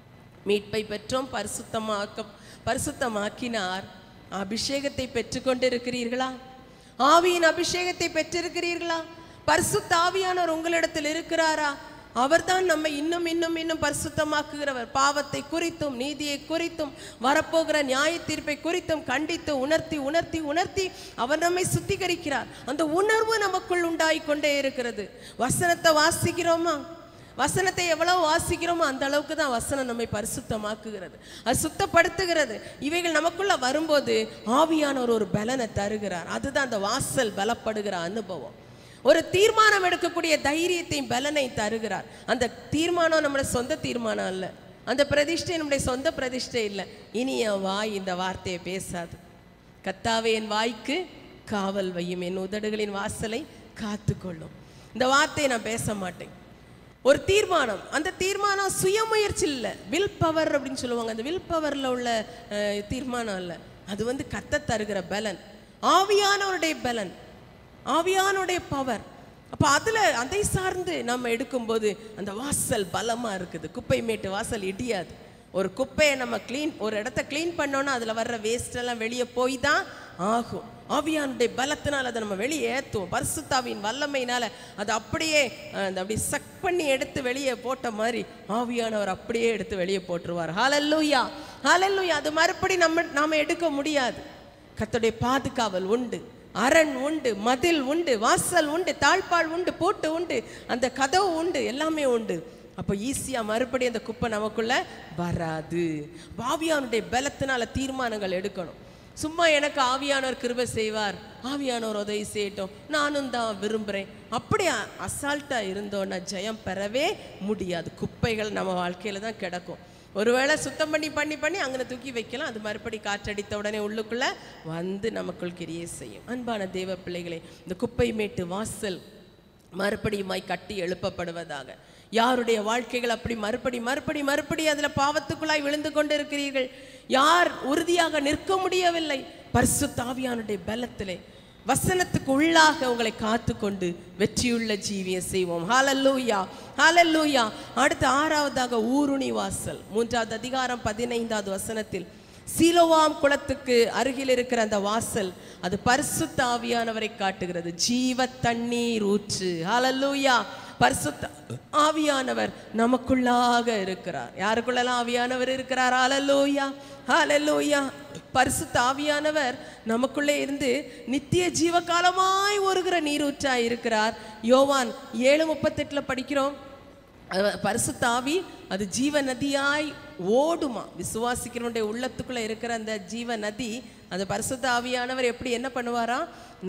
மீட்பை பெற்றோம் பரிசுத்தமாக்க பரிசுத்தமாக்கினார் அபிஷேகத்தை பெற்றுக்கொண்டிருக்கிறீர்களா ஆவியின் அபிஷேகத்தை பெற்றிருக்கிறீர்களா பரிசுத்த ஆவியானவர் உங்களிடத்தில் இருக்கிறாரா அவர்தான் நம்மை இன்னும் இன்னும் இன்னும் பரிசுத்தமாக்குகிறவர் பாவத்தை குறித்தும் நீதியை குறித்தும் வரப்போகிற நியாய தீர்ப்பை குறித்தும் கண்டித்து உணர்த்தி உணர்த்தி உணர்த்தி அவர் நம்மை சுத்திகரிக்கிறார் அந்த உணர்வு நமக்குள் உண்டாய் கொண்டே இருக்கிறது வசனத்தை வாசிக்கிறோமா வசனத்தை எவ்வளவு வாசிக்கிறோமோ அந்த அளவுக்கு தான் வசனம் நம்மை பரிசுத்தமாக்குகிறது அது சுத்தப்படுத்துகிறது இவைகள் நமக்குள்ள வரும்போது ஆவியானவர் ஒரு பலனை தருகிறார் அதுதான் அந்த வாசல் பலப்படுகிற அனுபவம் ஒரு தீர்மானம் எடுக்கக்கூடிய தைரியத்தையும் பலனை தருகிறார் அந்த தீர்மானம் நம்முடைய சொந்த தீர்மானம் அல்ல அந்த பிரதிஷ்டை நம்முடைய சொந்த பிரதிஷ்டை இல்லை இனி என் வாய் இந்த வார்த்தையை பேசாது கத்தாவே என் வாய்க்கு காவல் வையும் என் உதடுகளின் வாசலை காத்துக்கொள்ளும் இந்த வார்த்தையை நான் பேச மாட்டேன் ஒரு தீர்மானம் அந்த தீர்மானம் சுயமுயற்சி இல்லை வில் பவர் அப்படின்னு சொல்லுவாங்க அந்த வில் பவரில் உள்ள அஹ், தீர்மானம் இல்லை அது வந்து கத்த தருகிற பலன் ஆவியானவருடைய பலன் ஆவியானுடைய பவர் அப்போ அதில் அதை சார்ந்து நம்ம எடுக்கும்போது அந்த வாசல் பலமாக இருக்குது குப்பை மேட்டு வாசல் இடியாது ஒரு குப்பையை நம்ம க்ளீன் ஒரு இடத்த க்ளீன் பண்ணோன்னா அதில் வர்ற வேஸ்ட் எல்லாம் வெளியே போய் தான் ஆகும் ஆவியானுடைய பலத்தினால் அதை நம்ம வெளியே ஏற்றுவோம் பரிசுத்தாவின் வல்லமையினால அதை அப்படியே அஹ், அந்த அப்படி சக் பண்ணி எடுத்து வெளியே போட்ட மாதிரி ஆவியானவர் அப்படியே எடுத்து வெளியே போட்டுருவார் ஹalleluya ஹalleluya அது மறுபடி நம்ம நாம எடுக்க முடியாது கர்த்தருடைய பாதுகாவல் உண்டு அரண் உண்டு மதில் உண்டு வாசல் உண்டு தாழ்பால் உண்டு பூட்டு உண்டு அந்த கதவு உண்டு எல்லாமே உண்டு அப்போ ஈஸியா மறுபடியும் அந்த குப்பை நமக்குள்ள வராது ஆவியானுடைய பலத்தினால தீர்மானங்கள் எடுக்கணும் சும்மா எனக்கு ஆவியானவர் கிருபை செய்வார் ஆவியானவர் உதவி செய்யட்டும் நானும் தான் விரும்புகிறேன் அப்படி அ- அசால்ட்டா இருந்தோன்னா ஜெயம் பெறவே முடியாது குப்பைகள் நம்ம வாழ்க்கையில தான் கிடக்கும் ஒருவேளை சுத்தம் பண்ணி பண்ணி பண்ணி அங்கே தூக்கி வைக்கலாம் அது மறுபடி காற்றடித்த உடனே உள்ளுக்குள்ள வந்து நமக்குள் கிரியை செய்யும் அன்பான தேவ பிள்ளைகளே இந்த குப்பை மேட்டு வாசல் மறுபடியுமாய் கட்டி எழுப்பப்படுவதாக யாருடைய வாழ்க்கைகள் அப்படி மறுபடி மறுபடி மறுபடி அதுல பாவத்துக்குள்ளாய் விழுந்து கொண்டிருக்கிறீர்கள் யார் உறுதியாக நிற்க முடியவில்லை பரிசுத்தாவியானுடைய பலத்திலே வசனத்துக்கு உள்ளாக உங்களை காத்துக்கொண்டு வெற்றியுள்ள ஜீவியம் செய்வோம் ஹalleluya ஹalleluya அடுத்து ஆறாவதாக ஊருணி வாசல் மூன்றாவது அதிகாரம் பதினைந்தாவது வசனத்தில் சீலோவாம் குளத்துக்கு அருகில் இருக்கிற அந்த வாசல் அது பரிசுத்த ஆவியானவரை காட்டுகிறது ஜீவ தண்ணீர் ஊற்று ஹalleluya பரிசுத்த ஆவியானவர் நமக்குள்ளாக இருக்கிறார் யாருக்குள்ளலாம் ஆவியானவர் இருக்கிறார் ஹalleluya ஹalleluya பரிசுத்த ஆவியானவர் நமக்குள்ளே இருந்து நித்திய ஜீவகாலமாய் ஒருகிற நீரூற்றாய் இருக்கிறார் யோவான் ஏழு முப்பத்தெட்டுல படிக்கிறோம் அது பரிசுத்த ஆவி அது ஜீவ நதியாய் ஓடுமா விசுவாசிக்கிறவனுடைய உள்ளத்துக்குள்ள இருக்கிற அந்த ஜீவ நதி அந்த பரிசுத்த ஆவியானவர் எப்படி என்ன பண்ணுவாரா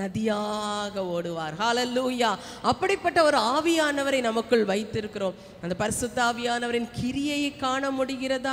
நதியாக ஓடுவார் ஹalleluya அப்படிப்பட்ட ஒரு ஆவியானவரை நமக்குள் வைத்திருக்கிறோம் அந்த பரிசுத்த ஆவியானவரின் கிரியையை காண முடிகிறதா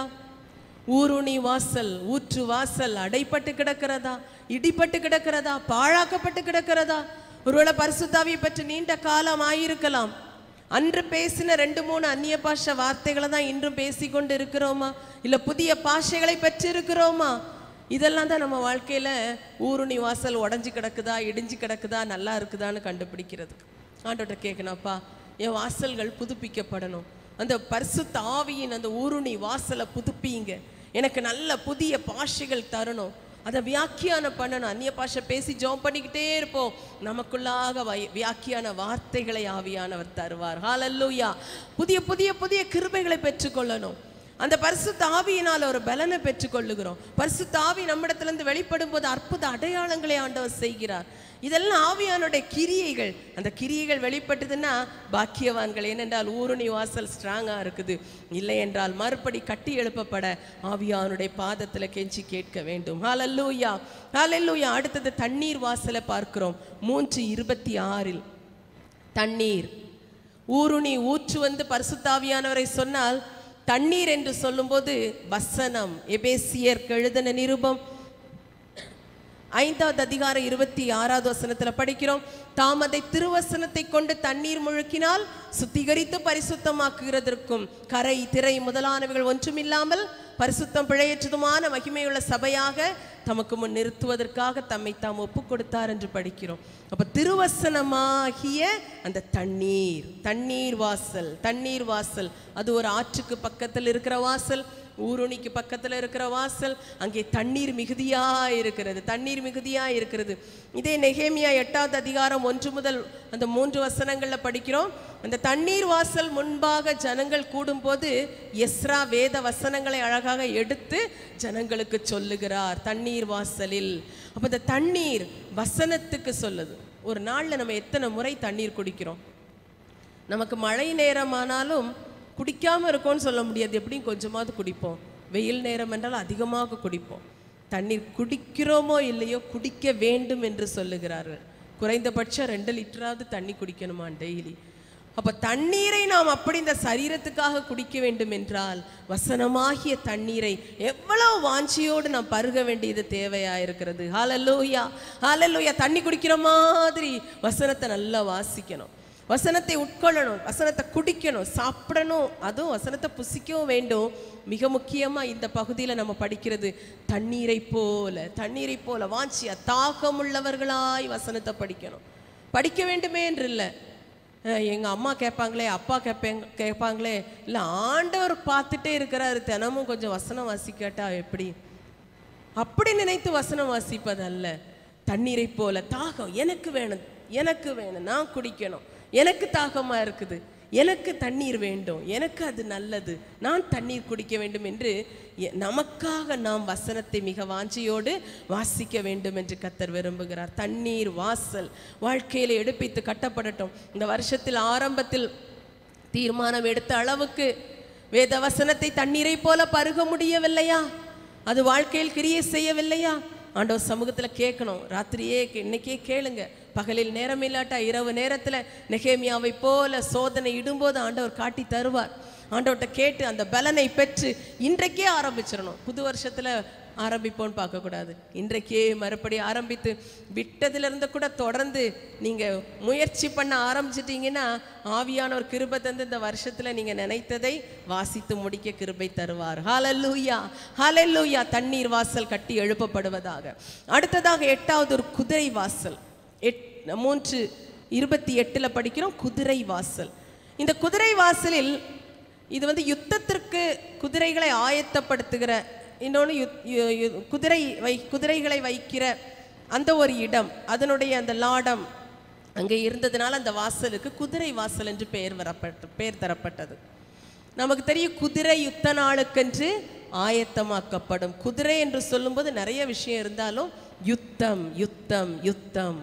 ஊருணி வாசல் ஊற்று வாசல் அடைப்பட்டு கிடக்கிறதா இடிபட்டு கிடக்கிறதா பாழாக்கப்பட்டு கிடக்கிறதா ஒருவேளை பரிசுத்தாவியை பற்றி நீண்ட காலம் ஆயிருக்கலாம் அன்று பேசின ரெண்டு மூணு அந்நிய பாஷை வார்த்தைகளை தான் இன்றும் பேசிக்கொண்டு இருக்கிறோமா இல்ல புதிய பாஷைகளை பெற்று இருக்கிறோமா இதெல்லாம் தான் நம்ம வாழ்க்கையில ஊருணி வாசல் உடஞ்சி கிடக்குதா இடிஞ்சு கிடக்குதா நல்லா இருக்குதான்னு கண்டுபிடிக்கிறதுக்கு ஆண்டோட்ட கேட்கணும்ப்பா என் வாசல்கள் புதுப்பிக்கப்படணும் அந்த பரிசுத்த ஆவியின் அந்த ஊருணி வாசலை புதுப்பிங்க எனக்கு நல்ல புதிய பாஷைகள் தரணும் அதை வியாக்கியானம் பண்ணணும் அந்நிய பாஷை பேசி ஜெபம் பண்ணிக்கிட்டே இருப்போம் நமக்குள்ளாக வை- வியாக்கியான வார்த்தைகளை ஆவியானவர் தருவார் ஹalleluya புதிய புதிய புதிய கிருபைகளை பெற்றுக்கொள்ளணும் அந்த பரிசுத்த ஆவியினால் ஒரு பலனை பெற்றுக்கொள்ளுகிறோம் பரிசுத்த ஆவி நம்மிடத்திலிருந்து வெளிப்படும் போது அற்புத அடையாளங்களை ஆண்டவர் செய்கிறார் இதெல்லாம் ஆவியானுடைய கிரியைகள் அந்த கிரியைகள் வெளிப்பட்டதுன்னா பாக்கியவான்கள் ஏனென்றால் ஊருணி வாசல் ஸ்ட்ராங்கா இருக்குது இல்லை என்றால் மறுபடி கட்டி எழுப்பப்பட ஆவியானுடைய பாதத்துல கெஞ்சி கேட்க வேண்டும் ஹalleluya ஹalleluya அடுத்தது தண்ணீர் வாசலை பார்க்கிறோம் மூன்று இருபத்தி ஆறில் தண்ணீர் ஊருணி ஊற்று வந்து பரிசுத்தாவியானவரை சொன்னால் தண்ணீர் என்று சொல்லும்போது வசனம் எபேசியர் எழுதின நிருபம் ஐந்தாவது அதிகாரம் இருபத்தி ஆறாவது வசனத்துல படிக்கிறோம் தாம் அதை திருவசனத்தை கொண்டு தண்ணீர் முழுக்கினால் சுத்திகரித்து பரிசுத்தமாக்குகிறதற்கும் கரை திரை முதலானவைகள் ஒன்றுமில்லாமல் பரிசுத்தம் பிழையற்றதுமான மகிமையுள்ள சபையாக தமக்கு முன் நிறுத்துவதற்காக தம்மை தாம் ஒப்பு கொடுத்தார் என்று படிக்கிறோம் அப்ப திருவசனமாகிய அந்த தண்ணீர் தண்ணீர் வாசல் தண்ணீர் வாசல் அது ஒரு ஆற்றுக்கு பக்கத்தில் இருக்கிற வாசல் ஊருணிக்கு பக்கத்துல இருக்கிற வாசல் அங்கே தண்ணீர் மிகுதியா இருக்கிறது தண்ணீர் மிகுதியா இருக்கிறது இதே நெகேமியா எட்டாவது அதிகாரம் ஒன்று முதல் அந்த மூன்று வசனங்கள்ல படிக்கிறோம் அந்த தண்ணீர் வாசல் முன்பாக ஜனங்கள் கூடும்போது எஸ்ரா வேத வசனங்களை அழகாக எடுத்து ஜனங்களுக்கு சொல்லுகிறார் தண்ணீர் வாசலில் அப்ப இந்த தண்ணீர் வசனத்துக்கு சொல்லுது ஒரு நாள்ல நம்ம எத்தனை முறை தண்ணீர் குடிக்கிறோம் நமக்கு மழை நேரமானாலும் குடிக்காம இருக்கோம்னு சொல்ல முடியாது எப்படியும் கொஞ்சமாவது குடிப்போம் வெயில் நேரம் என்றால் அதிகமாக குடிப்போம் தண்ணீர் குடிக்கிறோமோ இல்லையோ குடிக்க வேண்டும் என்று சொல்லுகிறார்கள் குறைந்தபட்சம் ரெண்டு லிட்டராவது தண்ணி குடிக்கணுமா டெய்லி அப்ப தண்ணீரை நாம் அப்படி இந்த சரீரத்துக்காக குடிக்க வேண்டும் என்றால் வசனமாகிய தண்ணீரை எவ்வளவு வாஞ்சியோடு நாம் பருக வேண்டியது தேவையா இருக்கிறது ஹalleluya ஹalleluya தண்ணி குடிக்கிற மாதிரி வசனத்தை நல்லா வாசிக்கணும் வசனத்தை உட்கொள்ளணும் வசனத்தை குடிக்கணும் சாப்பிடணும் அதுவும் வசனத்தை புசிக்கவும் வேண்டும் மிக முக்கியமா இந்த பகுதியில நம்ம படிக்கிறது தண்ணீரை போல தண்ணீரை போல வாஞ்சியா தாகமுள்ளவர்களாய் வசனத்தை படிக்கணும் படிக்க வேண்டுமே என்று இல்லை அஹ் எங்க அம்மா கேட்பாங்களே அப்பா கேட்பேங்க கேட்பாங்களே இல்லை ஆண்டவர் பார்த்துட்டே இருக்கிறாரு தினமும் கொஞ்சம் வசனம் வாசிக்காட்டா எப்படி அப்படி நினைத்து வசனம் வாசிப்பதல்ல தண்ணீரை போல தாகம் எனக்கு வேணும் எனக்கு வேணும் நான் குடிக்கணும் எனக்கு தாகமா இருக்குது எனக்கு தண்ணீர் வேண்டும் எனக்கு அது நல்லது நான் தண்ணீர் குடிக்க வேண்டும் என்று எ- நமக்காக நாம் வசனத்தை மிக வாஞ்சியோடு வாசிக்க வேண்டும் என்று கத்தர் விரும்புகிறார் தண்ணீர் வாசல் வாழ்க்கையில எடுப்பித்து கட்டப்படட்டும் இந்த வருஷத்தில் ஆரம்பத்தில் தீர்மானம் எடுத்த அளவுக்கு வேத வசனத்தை தண்ணீரை போல பருக முடியவில்லையா அது வாழ்க்கையில் கிரியை செய்யவில்லையா ஆண்டவர் சமூகத்துல கேட்கணும் ராத்திரியே கே- இன்னைக்கே கேளுங்க பகலில் நேரம் இல்லாட்டா இரவு நேரத்துல நெகேமியாவை போல சோதனை இடும்போது ஆண்டவர் காட்டி தருவார் ஆண்டவர்கிட்ட கேட்டு அந்த பலனை பெற்று இன்றைக்கே ஆரம்பிச்சிடணும் புது வருஷத்துல ஆரம்பிப்போன்னு பார்க்கக்கூடாது இன்றைக்கே மறுபடி ஆரம்பித்து விட்டதிலிருந்து கூட தொடர்ந்து நீங்க முயற்சி பண்ண ஆரம்பிச்சிட்டீங்கன்னா ஆவியானவர் கிருபை தந்து இந்த வருஷத்துல நீங்க நினைத்ததை வாசித்து முடிக்க கிருபை தருவார் ஹalleluya ஹalleluya தண்ணீர் வாசல் கட்டி எழுப்பப்படுவதாக அடுத்ததாக எட்டாவது ஒரு குதிரை வாசல் எட் மூன்று இருபத்தி எட்டுல படிக்கிறோம் குதிரை வாசல் இந்த குதிரை வாசலில் இது வந்து யுத்தத்திற்கு குதிரைகளை ஆயத்தப்படுத்துகிற இன்னொன்று யுத்- யு- யு- குதிரை வை குதிரைகளை வைக்கிற அந்த ஒரு இடம் அதனுடைய அந்த லாடம் அங்கே இருந்ததுனால அந்த வாசலுக்கு குதிரை வாசல் என்று பெயர் வரப்பட்டு பெயர் தரப்பட்டது நமக்கு தெரியும் குதிரை யுத்த நாளுக்கென்று ஆயத்தமாக்கப்படும் குதிரை என்று சொல்லும்போது நிறைய விஷயம் இருந்தாலும் யுத்தம் யுத்தம் யுத்தம்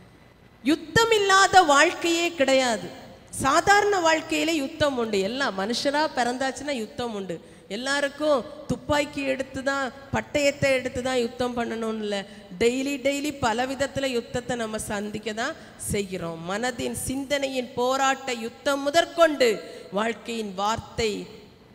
யுத்தம் இல்லாத வாழ்க்கையே கிடையாது சாதாரண வாழ்க்கையிலே யுத்தம் உண்டு எல்லாம் மனுஷரா பிறந்தாச்சுன்னா யுத்தம் உண்டு எல்லாருக்கும் துப்பாக்கி எடுத்து தான் பட்டயத்தை எடுத்து தான் யுத்தம் பண்ணணும்னு இல்லை டெய்லி டெய்லி பல விதத்தில் யுத்தத்தை நம்ம சந்திக்க தான் செய்கிறோம் மனதின் சிந்தனையின் போராட்ட யுத்தம் முதற்கொண்டு வாழ்க்கையின் வார்த்தை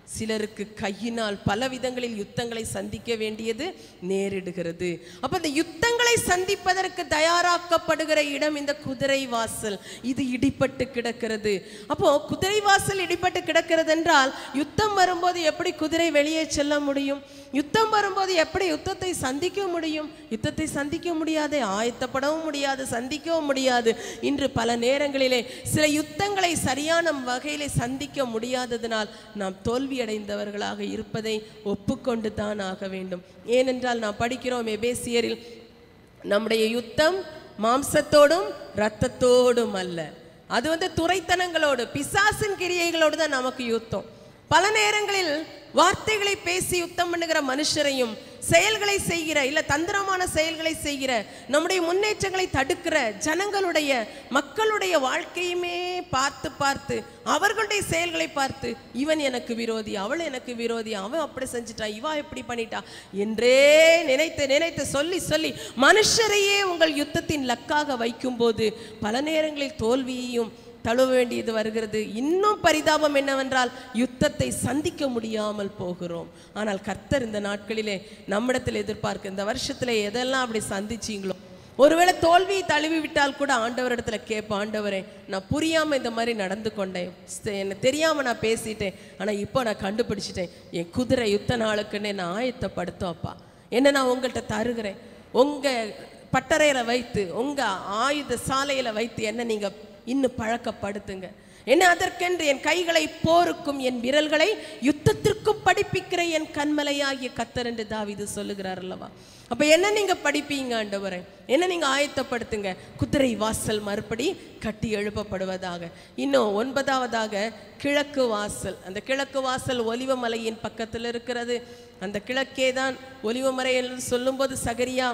சிலருக்கு கையினால் பல விதங்களில் யுத்தங்களை சந்திக்க வேண்டியது நேரிடுகிறது அப்ப இந்த யுத்தங்களை சந்திப்பதற்கு தயாராக்கப்படுகிற இடம் இந்த குதிரை வாசல் இது இடிபட்டு கிடக்கிறது அப்போ குதிரை வாசல் இடிபட்டு கிடக்கிறது என்றால் யுத்தம் வரும்போது எப்படி குதிரை வெளியே செல்ல முடியும் யுத்தம் வரும்போது எப்படி யுத்தத்தை சந்திக்க முடியும் யுத்தத்தை சந்திக்க முடியாது ஆயத்தப்படவும் முடியாது சந்திக்கவும் முடியாது இன்று பல நேரங்களிலே சில யுத்தங்களை சரியான வகையிலே சந்திக்க முடியாததினால் நாம் தோல்வியடைந்தவர்களாக இருப்பதை ஒப்புக்கொண்டு தான் ஆக வேண்டும் ஏனென்றால் நாம் படிக்கிறோம் எபேசியரில் நம்முடைய யுத்தம் மாம்சத்தோடும் இரத்தத்தோடும் அல்ல அது வந்து துரைத்தனங்களோடு பிசாசின் கிரியைகளோடு தான் நமக்கு யுத்தம் பல நேரங்களில் வார்த்தைகளை பேசி யுத்தம் பண்ணுகிற மனுஷரையும் செயல்களை செய்கிற இல்ல தந்திரமான செயல்களை செய்கிற நம்முடைய முன்னேற்றங்களை தடுக்கிற ஜனங்களுடைய மக்களுடைய வாழ்க்கையுமே பார்த்து பார்த்து அவர்களுடைய செயல்களை பார்த்து இவன் எனக்கு விரோதி அவள் எனக்கு விரோதி அவன் அப்படி செஞ்சுட்டா இவா இப்படி பண்ணிட்டா என்றே நினைத்து நினைத்து சொல்லி சொல்லி மனுஷரையே உங்கள் யுத்தத்தின் லக்காக வைக்கும்போது பல நேரங்களில் தோல்வியையும் தழுவ வேண்டியது வருகிறது இன்னும் பரிதாபம் என்னவென்றால் யுத்தத்தை சந்திக்க முடியாமல் போகிறோம் ஆனால் கர்த்தர் இந்த நாட்களிலே நம்மிடத்தில் எதிர்பார்க்க இந்த வருஷத்துல எதெல்லாம் அப்படி சந்திச்சீங்களோ ஒருவேளை தோல்வியை தழுவி விட்டால் கூட ஆண்டவரிடத்துல கேட்பேன் ஆண்டவரே நான் புரியாம இந்த மாதிரி நடந்து கொண்டேன் ச- எனக்கு தெரியாம நான் பேசிட்டேன் ஆனா இப்போ நான் கண்டுபிடிச்சிட்டேன் என் குதிரை யுத்த நாளுக்குன்னே நான் ஆயத்தப்படுத்தும் அப்பா என்ன நான் உங்கள்கிட்ட தருகிறேன் உங்க பட்டறையில வைத்து உங்க ஆயுத சாலையில வைத்து என்ன நீங்க இன்னும் பழக்கப்படுத்துங்க என்ன அதற்கென்று என் கைகளை போருக்கும் என் விரல்களை யுத்தத்திற்கும் படிப்பிக்கிற என் கண்மலையாகிய கத்தர் என்று தாவீது சொல்லுகிறார் அல்லவா அப்ப என்ன நீங்க படிப்பீங்க ஆண்டவரே என்ன நீங்க ஆயத்தப்படுத்துங்க குதிரை வாசல் மறுபடி கட்டி எழுப்பப்படுவதாக இன்னும் ஒன்பதாவதாக கிழக்கு வாசல் அந்த கிழக்கு வாசல் ஒலிவமலையின் பக்கத்தில் இருக்கிறது அந்த கிழக்கே தான் ஒலிவமலை என்று சொல்லும்போது சகரியா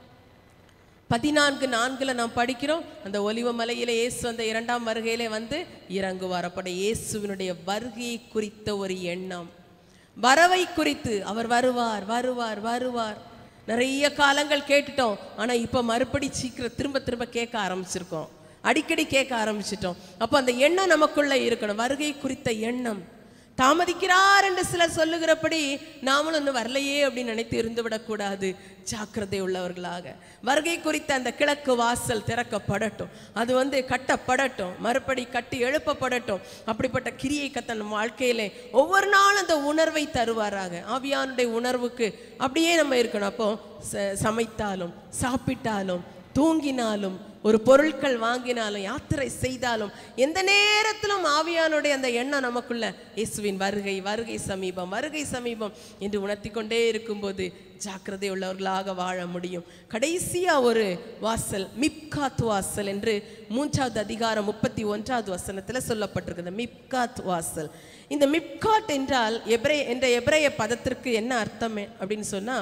பதினான்கு நான்குல நாம் படிக்கிறோம் அந்த ஒலிவ மலையிலே இயேசு அந்த இரண்டாம் வருகையிலே வந்து இறங்குவார் அப்பட இயேசுவினுடைய வருகையை குறித்த ஒரு எண்ணம் வரவை குறித்து அவர் வருவார் வருவார் வருவார் நிறைய காலங்கள் கேட்டுட்டோம் ஆனா இப்ப மறுபடி சீக்கிரம் திரும்ப திரும்ப கேட்க ஆரம்பிச்சிருக்கோம் அடிக்கடி கேட்க ஆரம்பிச்சிட்டோம் அப்போ அந்த எண்ணம் நமக்குள்ள இருக்கணும் வருகை குறித்த எண்ணம் தாமதிக்கிறார் என்று சிலர் சொல்லுகிறபடி நாமளும் இன்னும் வரலையே அப்படின்னு நினைத்து இருந்து விடக்கூடாது ஜாக்கிரதை உள்ளவர்களாக வருகை குறித்த அந்த கிழக்கு வாசல் திறக்கப்படட்டும் அது வந்து கட்டப்படட்டும் மறுபடி கட்டி எழுப்பப்படட்டும் அப்படிப்பட்ட கிரியை கத்த நம்ம வாழ்க்கையிலே ஒவ்வொரு நாளும் அந்த உணர்வை தருவாராக ஆவியானுடைய உணர்வுக்கு அப்படியே நம்ம இருக்கணும் அப்போ ச- சமைத்தாலும் சாப்பிட்டாலும் தூங்கினாலும் ஒரு பொருட்கள் வாங்கினாலும் யாத்திரை செய்தாலும் எந்த நேரத்திலும் ஆவியானுடைய அந்த எண்ணம் நமக்குள்ள இயேசுவின் வருகை வருகை சமீபம் வருகை சமீபம் என்று உணர்த்தி கொண்டே இருக்கும்போது ஜாக்கிரதை உள்ளவர்களாக வாழ முடியும் கடைசியா ஒரு வாசல் மிப்காத் வாசல் என்று மூன்றாவது அதிகாரம் முப்பத்தி ஒன்றாவது வசனத்துல சொல்லப்பட்டிருக்குது மிப்காத் வாசல் இந்த மிப்காட் என்றால் எப்ரே என்ற எபிரேய பதத்திற்கு என்ன அர்த்தம் அப்படின்னு சொன்னா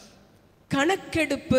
கணக்கெடுப்பு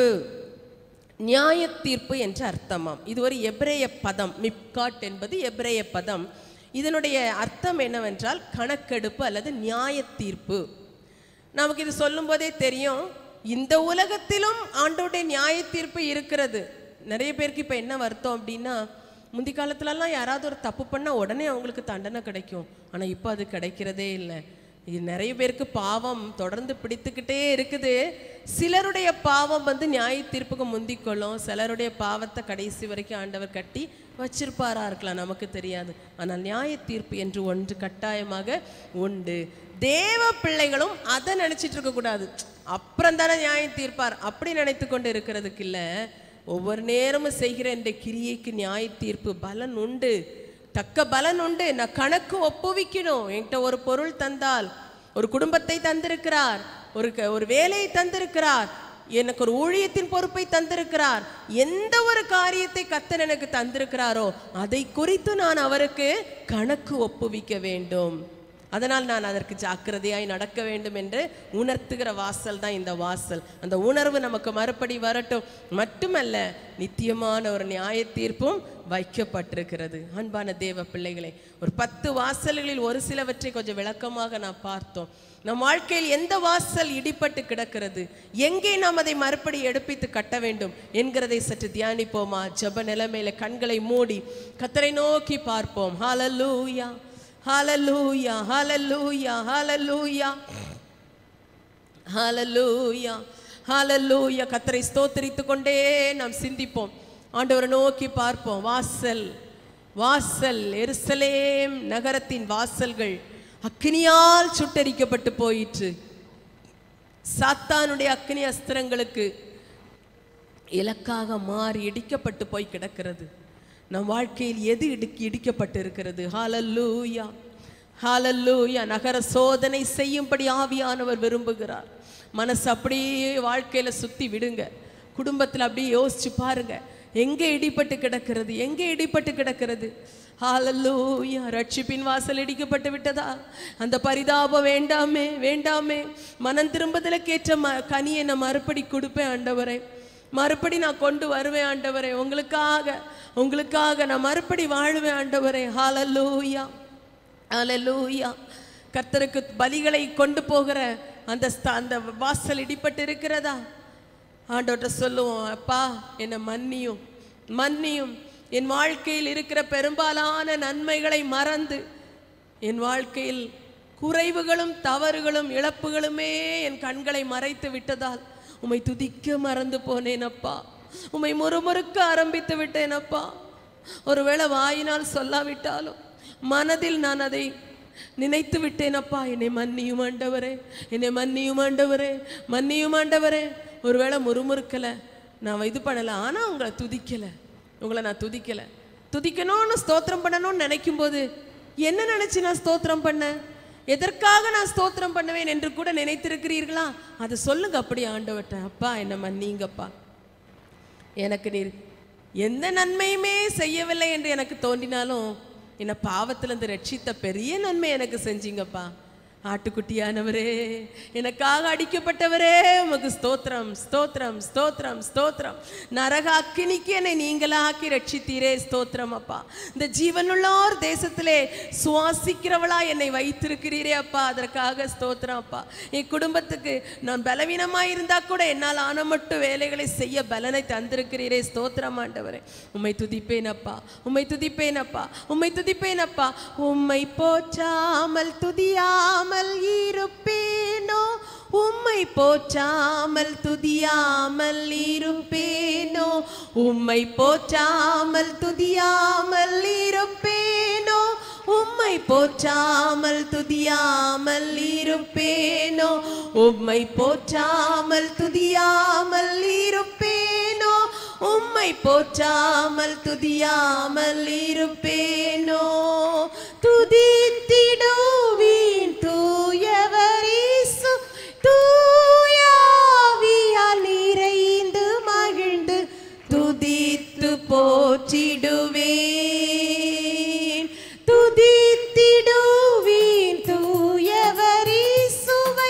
நியாய தீர்ப்பு என்ற அர்த்தமாம் இது ஒரு எபிரேய பதம் மிப்காட் என்பது எபிரேய பதம் இதனுடைய அர்த்தம் என்னவென்றால் கணக்கெடுப்பு அல்லது நியாய தீர்ப்பு நமக்கு இது சொல்லும்போதே தெரியும் இந்த உலகத்திலும் ஆண்டோடைய நியாய தீர்ப்பு இருக்கிறது நிறைய பேருக்கு இப்போ என்ன வருத்தம் அப்படின்னா முந்தி காலத்துலலாம் யாராவது ஒரு தப்பு பண்ணால் உடனே அவங்களுக்கு தண்டனை கிடைக்கும் ஆனால் இப்போ அது கிடைக்கிறதே இல்லை இது நிறைய பேருக்கு பாவம் தொடர்ந்து பிடித்துக்கிட்டே இருக்குது சிலருடைய பாவம் வந்து நியாய தீர்ப்புக்கு முந்திக்கொள்ளும் சிலருடைய பாவத்தை கடைசி வரைக்கும் ஆண்டவர் கட்டி வச்சிருப்பாரா இருக்கலாம் நமக்கு தெரியாது ஆனால் நியாய தீர்ப்பு என்று ஒன்று கட்டாயமாக உண்டு தேவ பிள்ளைகளும் அதை நினைச்சிட்டு இருக்க கூடாது அப்புறம் தானே நியாயம் தீர்ப்பார் அப்படி நினைத்து கொண்டு இருக்கிறதுக்கு இல்ல ஒவ்வொரு நேரமும் செய்கிற இந்த கிரியைக்கு நியாய தீர்ப்பு பலன் உண்டு தக்க பலன் உண்டு நான் கணக்கு ஒப்புவிக்கணும் என்கிட்ட ஒரு பொருள் தந்தால் ஒரு குடும்பத்தை தந்திருக்கிறார் ஒரு க- ஒரு வேலையை தந்திருக்கிறார் எனக்கு ஒரு ஊழியத்தின் பொறுப்பை தந்திருக்கிறார் எந்த ஒரு காரியத்தை கத்தர் எனக்கு தந்திருக்கிறாரோ அதை குறித்து நான் அவருக்கு கணக்கு ஒப்புவிக்க வேண்டும் அதனால் நான் அதற்கு ஜாக்கிரதையாய் நடக்க வேண்டும் என்று உணர்த்துகிற வாசல் தான் இந்த வாசல் அந்த உணர்வு நமக்கு மறுபடி வரட்டும் மட்டுமல்ல நித்தியமான ஒரு நியாய தீர்ப்பும் வைக்கப்பட்டிருக்கிறது அன்பான தேவ பிள்ளைகளே ஒரு பத்து வாசல்களில் ஒரு சிலவற்றை கொஞ்சம் விளக்கமாக நாம் பார்த்தோம் நம் வாழ்க்கையில் எந்த வாசல் இடிபட்டு கிடக்கிறது எங்கே நாம் அதை மறுபடி எடுப்பித்து கட்ட வேண்டும் என்கிறதை சற்று தியானிப்போமா ஜெப நிலைமையில கண்களை மூடி கத்தரை நோக்கி பார்ப்போம் ஹalleluya ஹalleluya ஹalleluya ஹalleluya ஹalleluya ஹalleluya கத்தரை ஸ்தோத்திரித்துக் கொண்டே நாம் சிந்திப்போம் ஆண்டவரை நோக்கி பார்ப்போம் வாசல் வாசல் எருசலேம் நகரத்தின் வாசல்கள் அக்கினியால் சுட்டரிக்கப்பட்டு போயிற்று சாத்தானுடைய அக்கினி அஸ்திரங்களுக்கு இலக்காக மாறி இடிக்கப்பட்டு போய் கிடக்கிறது நம் வாழ்க்கையில் எது இடுக்கி இடிக்கப்பட்டு இருக்கிறது ஹalleluya ஹalleluya நகர சோதனை செய்யும்படி ஆவியானவர் விரும்புகிறார் மனசு அப்படியே வாழ்க்கையில சுத்தி விடுங்க குடும்பத்தில் அப்படியே யோசிச்சு பாருங்க எங்கே இடிப்பட்டு கிடக்கிறது எங்கே இடிப்பட்டு கிடக்கிறது ஹalleluya ரட்சிப்பின் வாசல் இடிக்கப்பட்டு விட்டதா அந்த பரிதாபம் வேண்டாமே வேண்டாமே மனம் திரும்புதலுக்கேற்ற ம கனியை நான் மறுபடி கொடுப்பேன் ஆண்டவரே மறுபடி நான் கொண்டு வருவேன் ஆண்டவரே உங்களுக்காக உங்களுக்காக நான் மறுபடி வாழுவேன் ஆண்டவரே ஹalleluya ஹalleluya கர்த்தருக்கு பலிகளை கொண்டு போகிற அந்த ஸ்த- அந்த வாசல் இடிப்பட்டு இருக்கிறதா ஆண்டவர்கிட்ட சொல்லுவோம் அப்பா என்னை மன்னியும் மன்னியும் என் வாழ்க்கையில் இருக்கிற பெரும்பாலான நன்மைகளை மறந்து என் வாழ்க்கையில் குறைவுகளும் தவறுகளும் இழப்புகளுமே என் கண்களை மறைத்து விட்டதால் உம்மை துதிக்க மறந்து போனேன் அப்பா உம்மை முறுமுறுக்க ஆரம்பித்து விட்டேன் அப்பா ஒருவேளை வாயினால் சொல்லாவிட்டாலும் மனதில் நான் அதை நினைத்து விட்டேன் அப்பா என்னை மன்னியும் ஆண்டவரே என்னை மன்னியும் ஆண்டவரே மன்னியும் ஆண்டவரே ஒருவேளை முறுமுறுக்கலை நான் இது பண்ணலை ஆனால் உங்களை துதிக்கலை உங்களை நான் துதிக்கலை துதிக்கணும்னு ஸ்தோத்திரம் பண்ணணும்னு நினைக்கும் போது என்ன நினைச்சு நான் ஸ்தோத்திரம் பண்ணேன் எதற்காக நான் ஸ்தோத்திரம் பண்ணுவேன் என்று கூட நினைத்திருக்கிறீர்களா அதை சொல்லுங்க அப்படி ஆண்டவர்கிட்ட அப்பா என்ன மன்னிங்கப்பா எனக்கு நீர் எந்த நன்மையுமே செய்யவில்லை என்று எனக்கு தோன்றினாலும் என்னை பாவத்திலிருந்து ரட்சித்த பெரிய நன்மை எனக்கு செஞ்சீங்கப்பா ஆட்டுக்குட்டியானவரே எனக்காக அடிக்கப்பட்டவரே உமக்கு ஸ்தோத்திரம் ஸ்தோத்திரம் ஸ்தோத்திரம் ஸ்தோத்திரம் நரக அக்கினிக்கு என்னை நீங்களாக்கி ரட்சித்தீரே ஸ்தோத்திரம் அப்பா இந்த ஜீவனுள்ளோர் தேசத்திலே சுவாசிக்கிறவளா என்னை வைத்திருக்கிறீரே அப்பா அதற்காக ஸ்தோத்திரம் அப்பா என் குடும்பத்துக்கு நான் பலவீனமாக இருந்தா கூட என்னால் ஆன மட்டும் வேலைகளை செய்ய பலனை தந்திருக்கிறீரே ஸ்தோத்திரம் ஆண்டவரே உம்மை துதிப்பேன் அப்பா உம்மை துதிப்பேன் அப்பா உம்மை துதிப்பேன் அப்பா உம்மை போற்றாமல் துதியாமல் இருப்பேனோ உம்மை போற்றாமல் துதியாமல் இருப்பேனோ உம்மை போற்றாமல் துதியாமல் இருப்பேனோ உம்மை போற்றாமல் துதியாமல் இருப்பேனோ உம்மை போற்றாமல் துதியாமல் இருப்பேனோ உம்மை போற்றாமல் துதியாமல் இருப்பேனோ துதித்திடுவீன் தூயவரீசு தூயாவியால் நிறைந்து மகிழ்ந்து துதித்து போற்றிடுவேன் துதித்திடுவீன் தூயவரீசுவை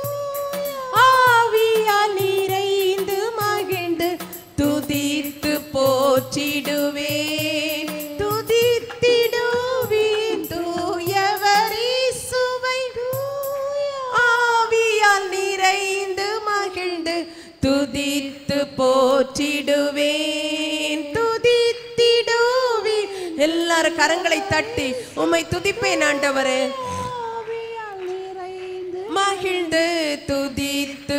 ஆவியால் நிறைந்து மகிழ்ந்து துதித்து போற்றிடுவேன் துதித்திடுவேன் தூயவரீசுவை ஆவியால் நிறைந்து மகிழ்ந்து துதித்து போற்றிடுவேன் துதித்திடுவேன் எல்லாரும் கரங்களை தட்டி உம்மை துதிப்பேன் ஆண்டவரே மகிழ்ந்து துதித்து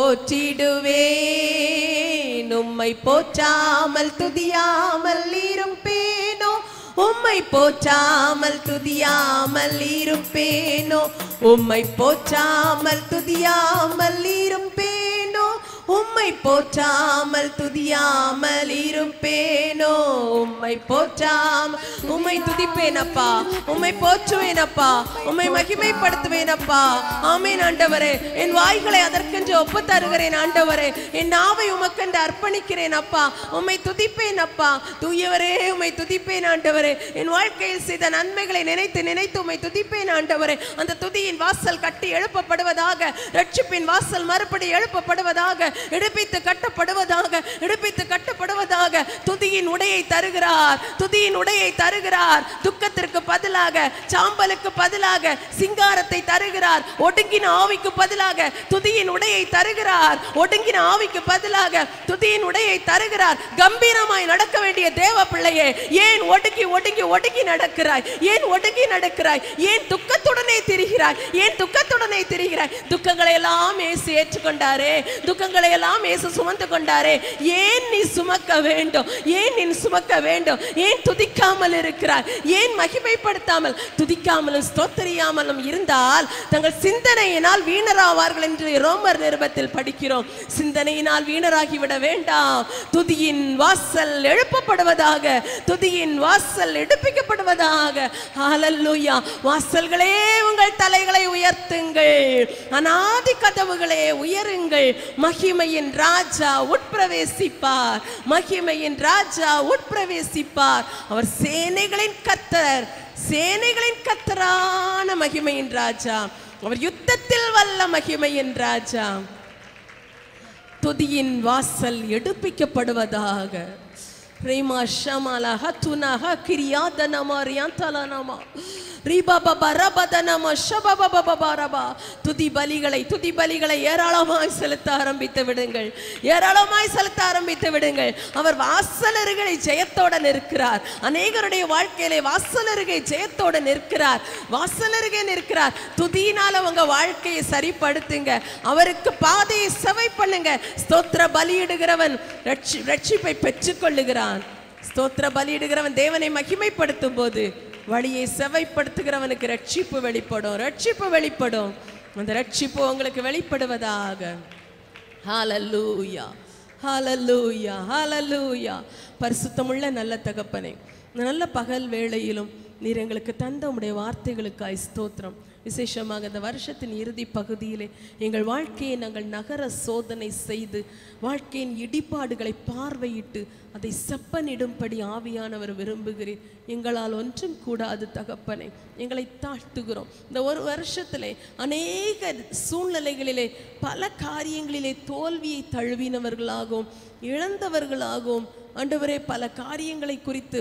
போற்றிடுவேன் உம்மை போற்றாமல் துதியாமல் இருப்பேனோ உம்மை போற்றாமல் துதியாமல் இருப்பேனோ உம்மை போற்றாமல் துதியாமல் இருப்பேனோ உம்மை போற்றாமல் துதியாமல் இருப்பேனோ உம்மை போற்றாமல் உம்மை துதிப்பேனப்பா உம்மை போற்றுவேனப்பா உம்மை மகிமைப்படுத்துவேனப்பா ஆமேன் ஆண்டவரே என் வாய்களை அதற்கென்று ஒப்பு தருகிறேன் ஆண்டவரே என் நாவை உமக்கென்று அர்ப்பணிக்கிறேன் அப்பா உம்மை துதிப்பேன் அப்பா தூயவரே உம்மை துதிப்பேன் ஆண்டவரே என் வாழ்க்கையில் செய்த நன்மைகளை நினைத்து நினைத்து உம்மை துதிப்பேன் ஆண்டவரே அந்த துதியின் வாசல் கட்டி எழுப்பப்படுவதாக ரட்சிப்பின் வாசல் மறுபடி எழுப்பப்படுவதாக எடுப்பித்து கட்டப்படுவதாக எடுப்பித்து கட்டப்படுவதாக துதியின் உடையை தருகிறார் துதியின் உடையை தருகிறார் துக்கத்திற்கு பதிலாக சாம்பலுக்கு பதிலாக சிங்காரத்தை தருகிறார் ஒடுங்கின ஆவிக்கு பதிலாக துதியின் உடையை தருகிறார் ஒடுங்கின ஆவிக்கு பதிலாக துதியின் உடையை தருகிறார் கம்பீரமாய் நடக்க வேண்டிய தேவ பிள்ளையே ஏன் ஒடுங்கி ஒடுங்கி ஒடுங்கி நடக்கிறாய் ஏன் ஒடுங்கி நடக்கிறாய் ஏன் துக்கத்துடனே திரிகிறாய் ஏன் துக்கத்துடனே திரிகிறாய் துக்கங்களை எல்லாம் இயேசு ஏற்றுக்கொண்டாரே துக்கங்களை எல்லாம் இயேசு சுமந்து கொண்டாரே ஏன் நீ சுமக்க வேண்டும் ஏன் நீ சுமக்க வேண்டும் ஏன் துதிக்காமல் இருக்கிறாய் ஏன் மகிமைப்படுத்தாமல் துதிக்காமலும் ஸ்தோத்தரியாமலும் இருந்தால் தங்கள் சிந்தனையினால் வீணராவார்கள் என்று ரோமர் நிருபத்தில் படிக்கிறோம் சிந்தனையினால் வீணராகி விட வேண்டாம் துதியின் வாசல் எழுப்பப்படுவதாக துதியின் வாசல் எடுப்பிக்கப்படுவதாக ஹalleluya வாசல்களே உங்கள் தலைகளை உயர்த்துங்கள் அநாதி கதவுகளே உயருங்கள் மகிமையின் ராஜா உட்பிரவேசிப்பார் மகிமையின் ராஜா உட்பிரவேசிப்பார் அவர் சேனைகளின் கர்த்தர் சேனைகளின் கர்த்தரான மகிமையின் ராஜா அவர் யுத்தத்தில் வல்ல மகிமையின் ராஜா துதியின் வாசல் எடுப்பிக்கப்படுவதாக ரீமா ஷமாலா ஹத்துனா ஹக்கிரியாதனமா ரியாந்தலனமா ரீபாபா ரபதனமா ஷபபபபபரபா துதி பலிகளை துதி பலிகளை ஏராளமாய் செலுத்த ஆரம்பித்து விடுங்கள் ஏராளமாய் செலுத்த ஆரம்பித்து விடுங்கள் அவர் வாசலர்களை ஜெயத்தோட நிற்கிறார் அநேகருடைய வாழ்க்கையிலே வாசலருகே ஜெயத்தோட நிற்கிறார் வாசலருகே நிற்கிறார் துதியினால் அவங்க வாழ்க்கையை சரிப்படுத்துங்க அவருக்கு பாதையை செவை பண்ணுங்க ஸ்தோத்திர பலியிடுகிறவன் ரட்சி ரட்சிப்பை பெற்றுக்கொள்ளுகிறான் ஸ்தோத்திர பலியிடுகிறவன் தேவனை மகிமைப்படுத்தும் போது வழியை செவைப்படுத்துகிறவனுக்கு ரட்சிப்பு வெளிப்படும் ரட்சிப்பு வெளிப்படும் அந்த ரட்சிப்பு உங்களுக்கு வெளிப்படுவதாக ஹalleluya ஹalleluya ஹalleluya பரிசுத்தமுள்ள நல்ல தகப்பனே இந்த நல்ல பகல் வேளையிலும் நீர் எங்களுக்கு தந்த உம்முடைய வார்த்தைகளுக்காய் ஸ்தோத்திரம் விசேஷமாக இந்த வருஷத்தின் இறுதி பகுதியிலே எங்கள் வாழ்க்கையை நாங்கள் நகர சோதனை செய்து வாழ்க்கையின் இடிபாடுகளை பார்வையிட்டு அதை செப்பனிடும்படி ஆவியானவர் விரும்புகிறேன் எங்களால் ஒன்றும் கூடாது தகப்பனை எங்களை தாழ்த்துகிறோம் இந்த ஒரு வருஷத்திலே அநேக சூழ்நிலைகளிலே பல காரியங்களிலே தோல்வியை தழுவினவர்களாகவும் இழந்தவர்களாகவும் ஆண்டவரே பல காரியங்களை குறித்து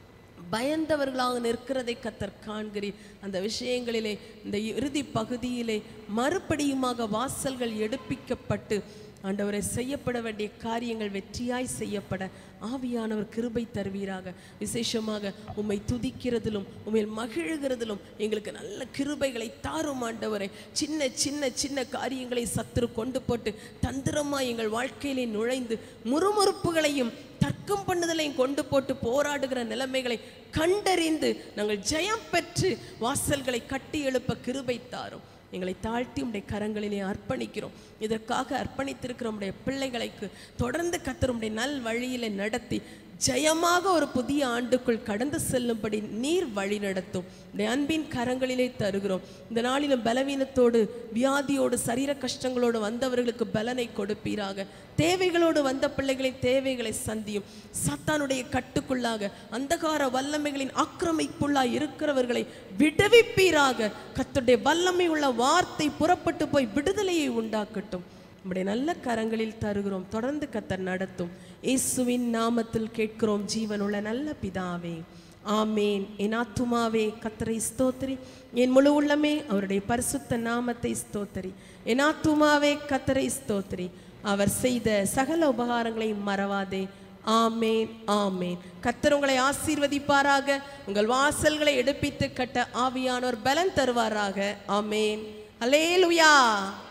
பயந்தவர்களாக நிற்கிறதை கத்தர் காண்கிறீர் அந்த விஷயங்களிலே இந்த இறுதி பகுதியிலே மறுபடியுமாக வாசல்கள் எடுப்பிக்கப்பட்டு ஆண்டவரை செய்யப்பட வேண்டிய காரியங்கள் வெற்றியாய் செய்யப்பட ஆவியானவர் கிருபை தருவீராக விசேஷமாக உம்மை துதிக்கிறதிலும் உம்மை மகிழுகிறதிலும் எங்களுக்கு நல்ல கிருபைகளை தாரும் ஆண்டவரை சின்ன சின்ன சின்ன காரியங்களை சத்துரு கொண்டு போட்டு தந்திரமாய் எங்கள் வாழ்க்கையிலே நுழைந்து முறுமுறுப்புகளையும் தர்க்கம் பண்ணுதலையும் கொண்டு போட்டு போராடுகிற நிலைமைகளை கண்டறிந்து நாங்கள் ஜெயம் பெற்று வாசல்களை கட்டி எழுப்ப கிருபை தாரும் எங்களை தாழ்த்தி உடைய கரங்களிலே அர்ப்பணிக்கிறோம் இதற்காக அர்ப்பணித்திருக்கிற உடைய பிள்ளைகளுக்கு தொடர்ந்து கத்தர் உடைய நல் வழியிலே நடத்தி ஜெயமாக ஒரு புதிய ஆண்டுக்குள் கடந்து செல்லும்படி நீர் வழி நடத்தும் உடைய அன்பின் கரங்களிலே தருகிறோம் இந்த நாளிலும் பலவீனத்தோடு வியாதியோடு சரீர கஷ்டங்களோடு வந்தவர்களுக்கு பலனை கொடுப்பீராக தேவைகளோடு வந்த பிள்ளைகளின் தேவைகளை சந்தியும் சத்தானுடைய கட்டுக்குள்ளாக அந்தகார வல்லமைகளின் ஆக்கிரமிப்புள்ளாய் இருக்கிறவர்களை விடுவிப்பீராக கத்துடைய வல்லமை உள்ள வார்த்தை புறப்பட்டு போய் விடுதலையை உண்டாக்கட்டும் நம்முடைய நல்ல கரங்களில் தருகிறோம் தொடர்ந்து கத்தர் நடத்தும் இயேசுவின் நாமத்தில் கேட்கிறோம் ஜீவனுள்ள நல்ல பிதாவே ஆமேன் என் ஆத்துமாவே கத்தரை ஸ்தோத்திரி என் முழு உள்ளமே அவருடைய பரிசுத்த நாமத்தை ஸ்தோத்திரி என் ஆத்துமாவே கத்தரை ஸ்தோத்திரி அவர் செய்த சகல உபகாரங்களை மறவாதே ஆமேன் ஆமேன் கத்தர் உங்களை ஆசீர்வதிப்பாராக உங்கள் வாசல்களை எடுப்பித்து கட்ட ஆவியானோர் பலன் தருவாராக ஆமேன் அலேலுயா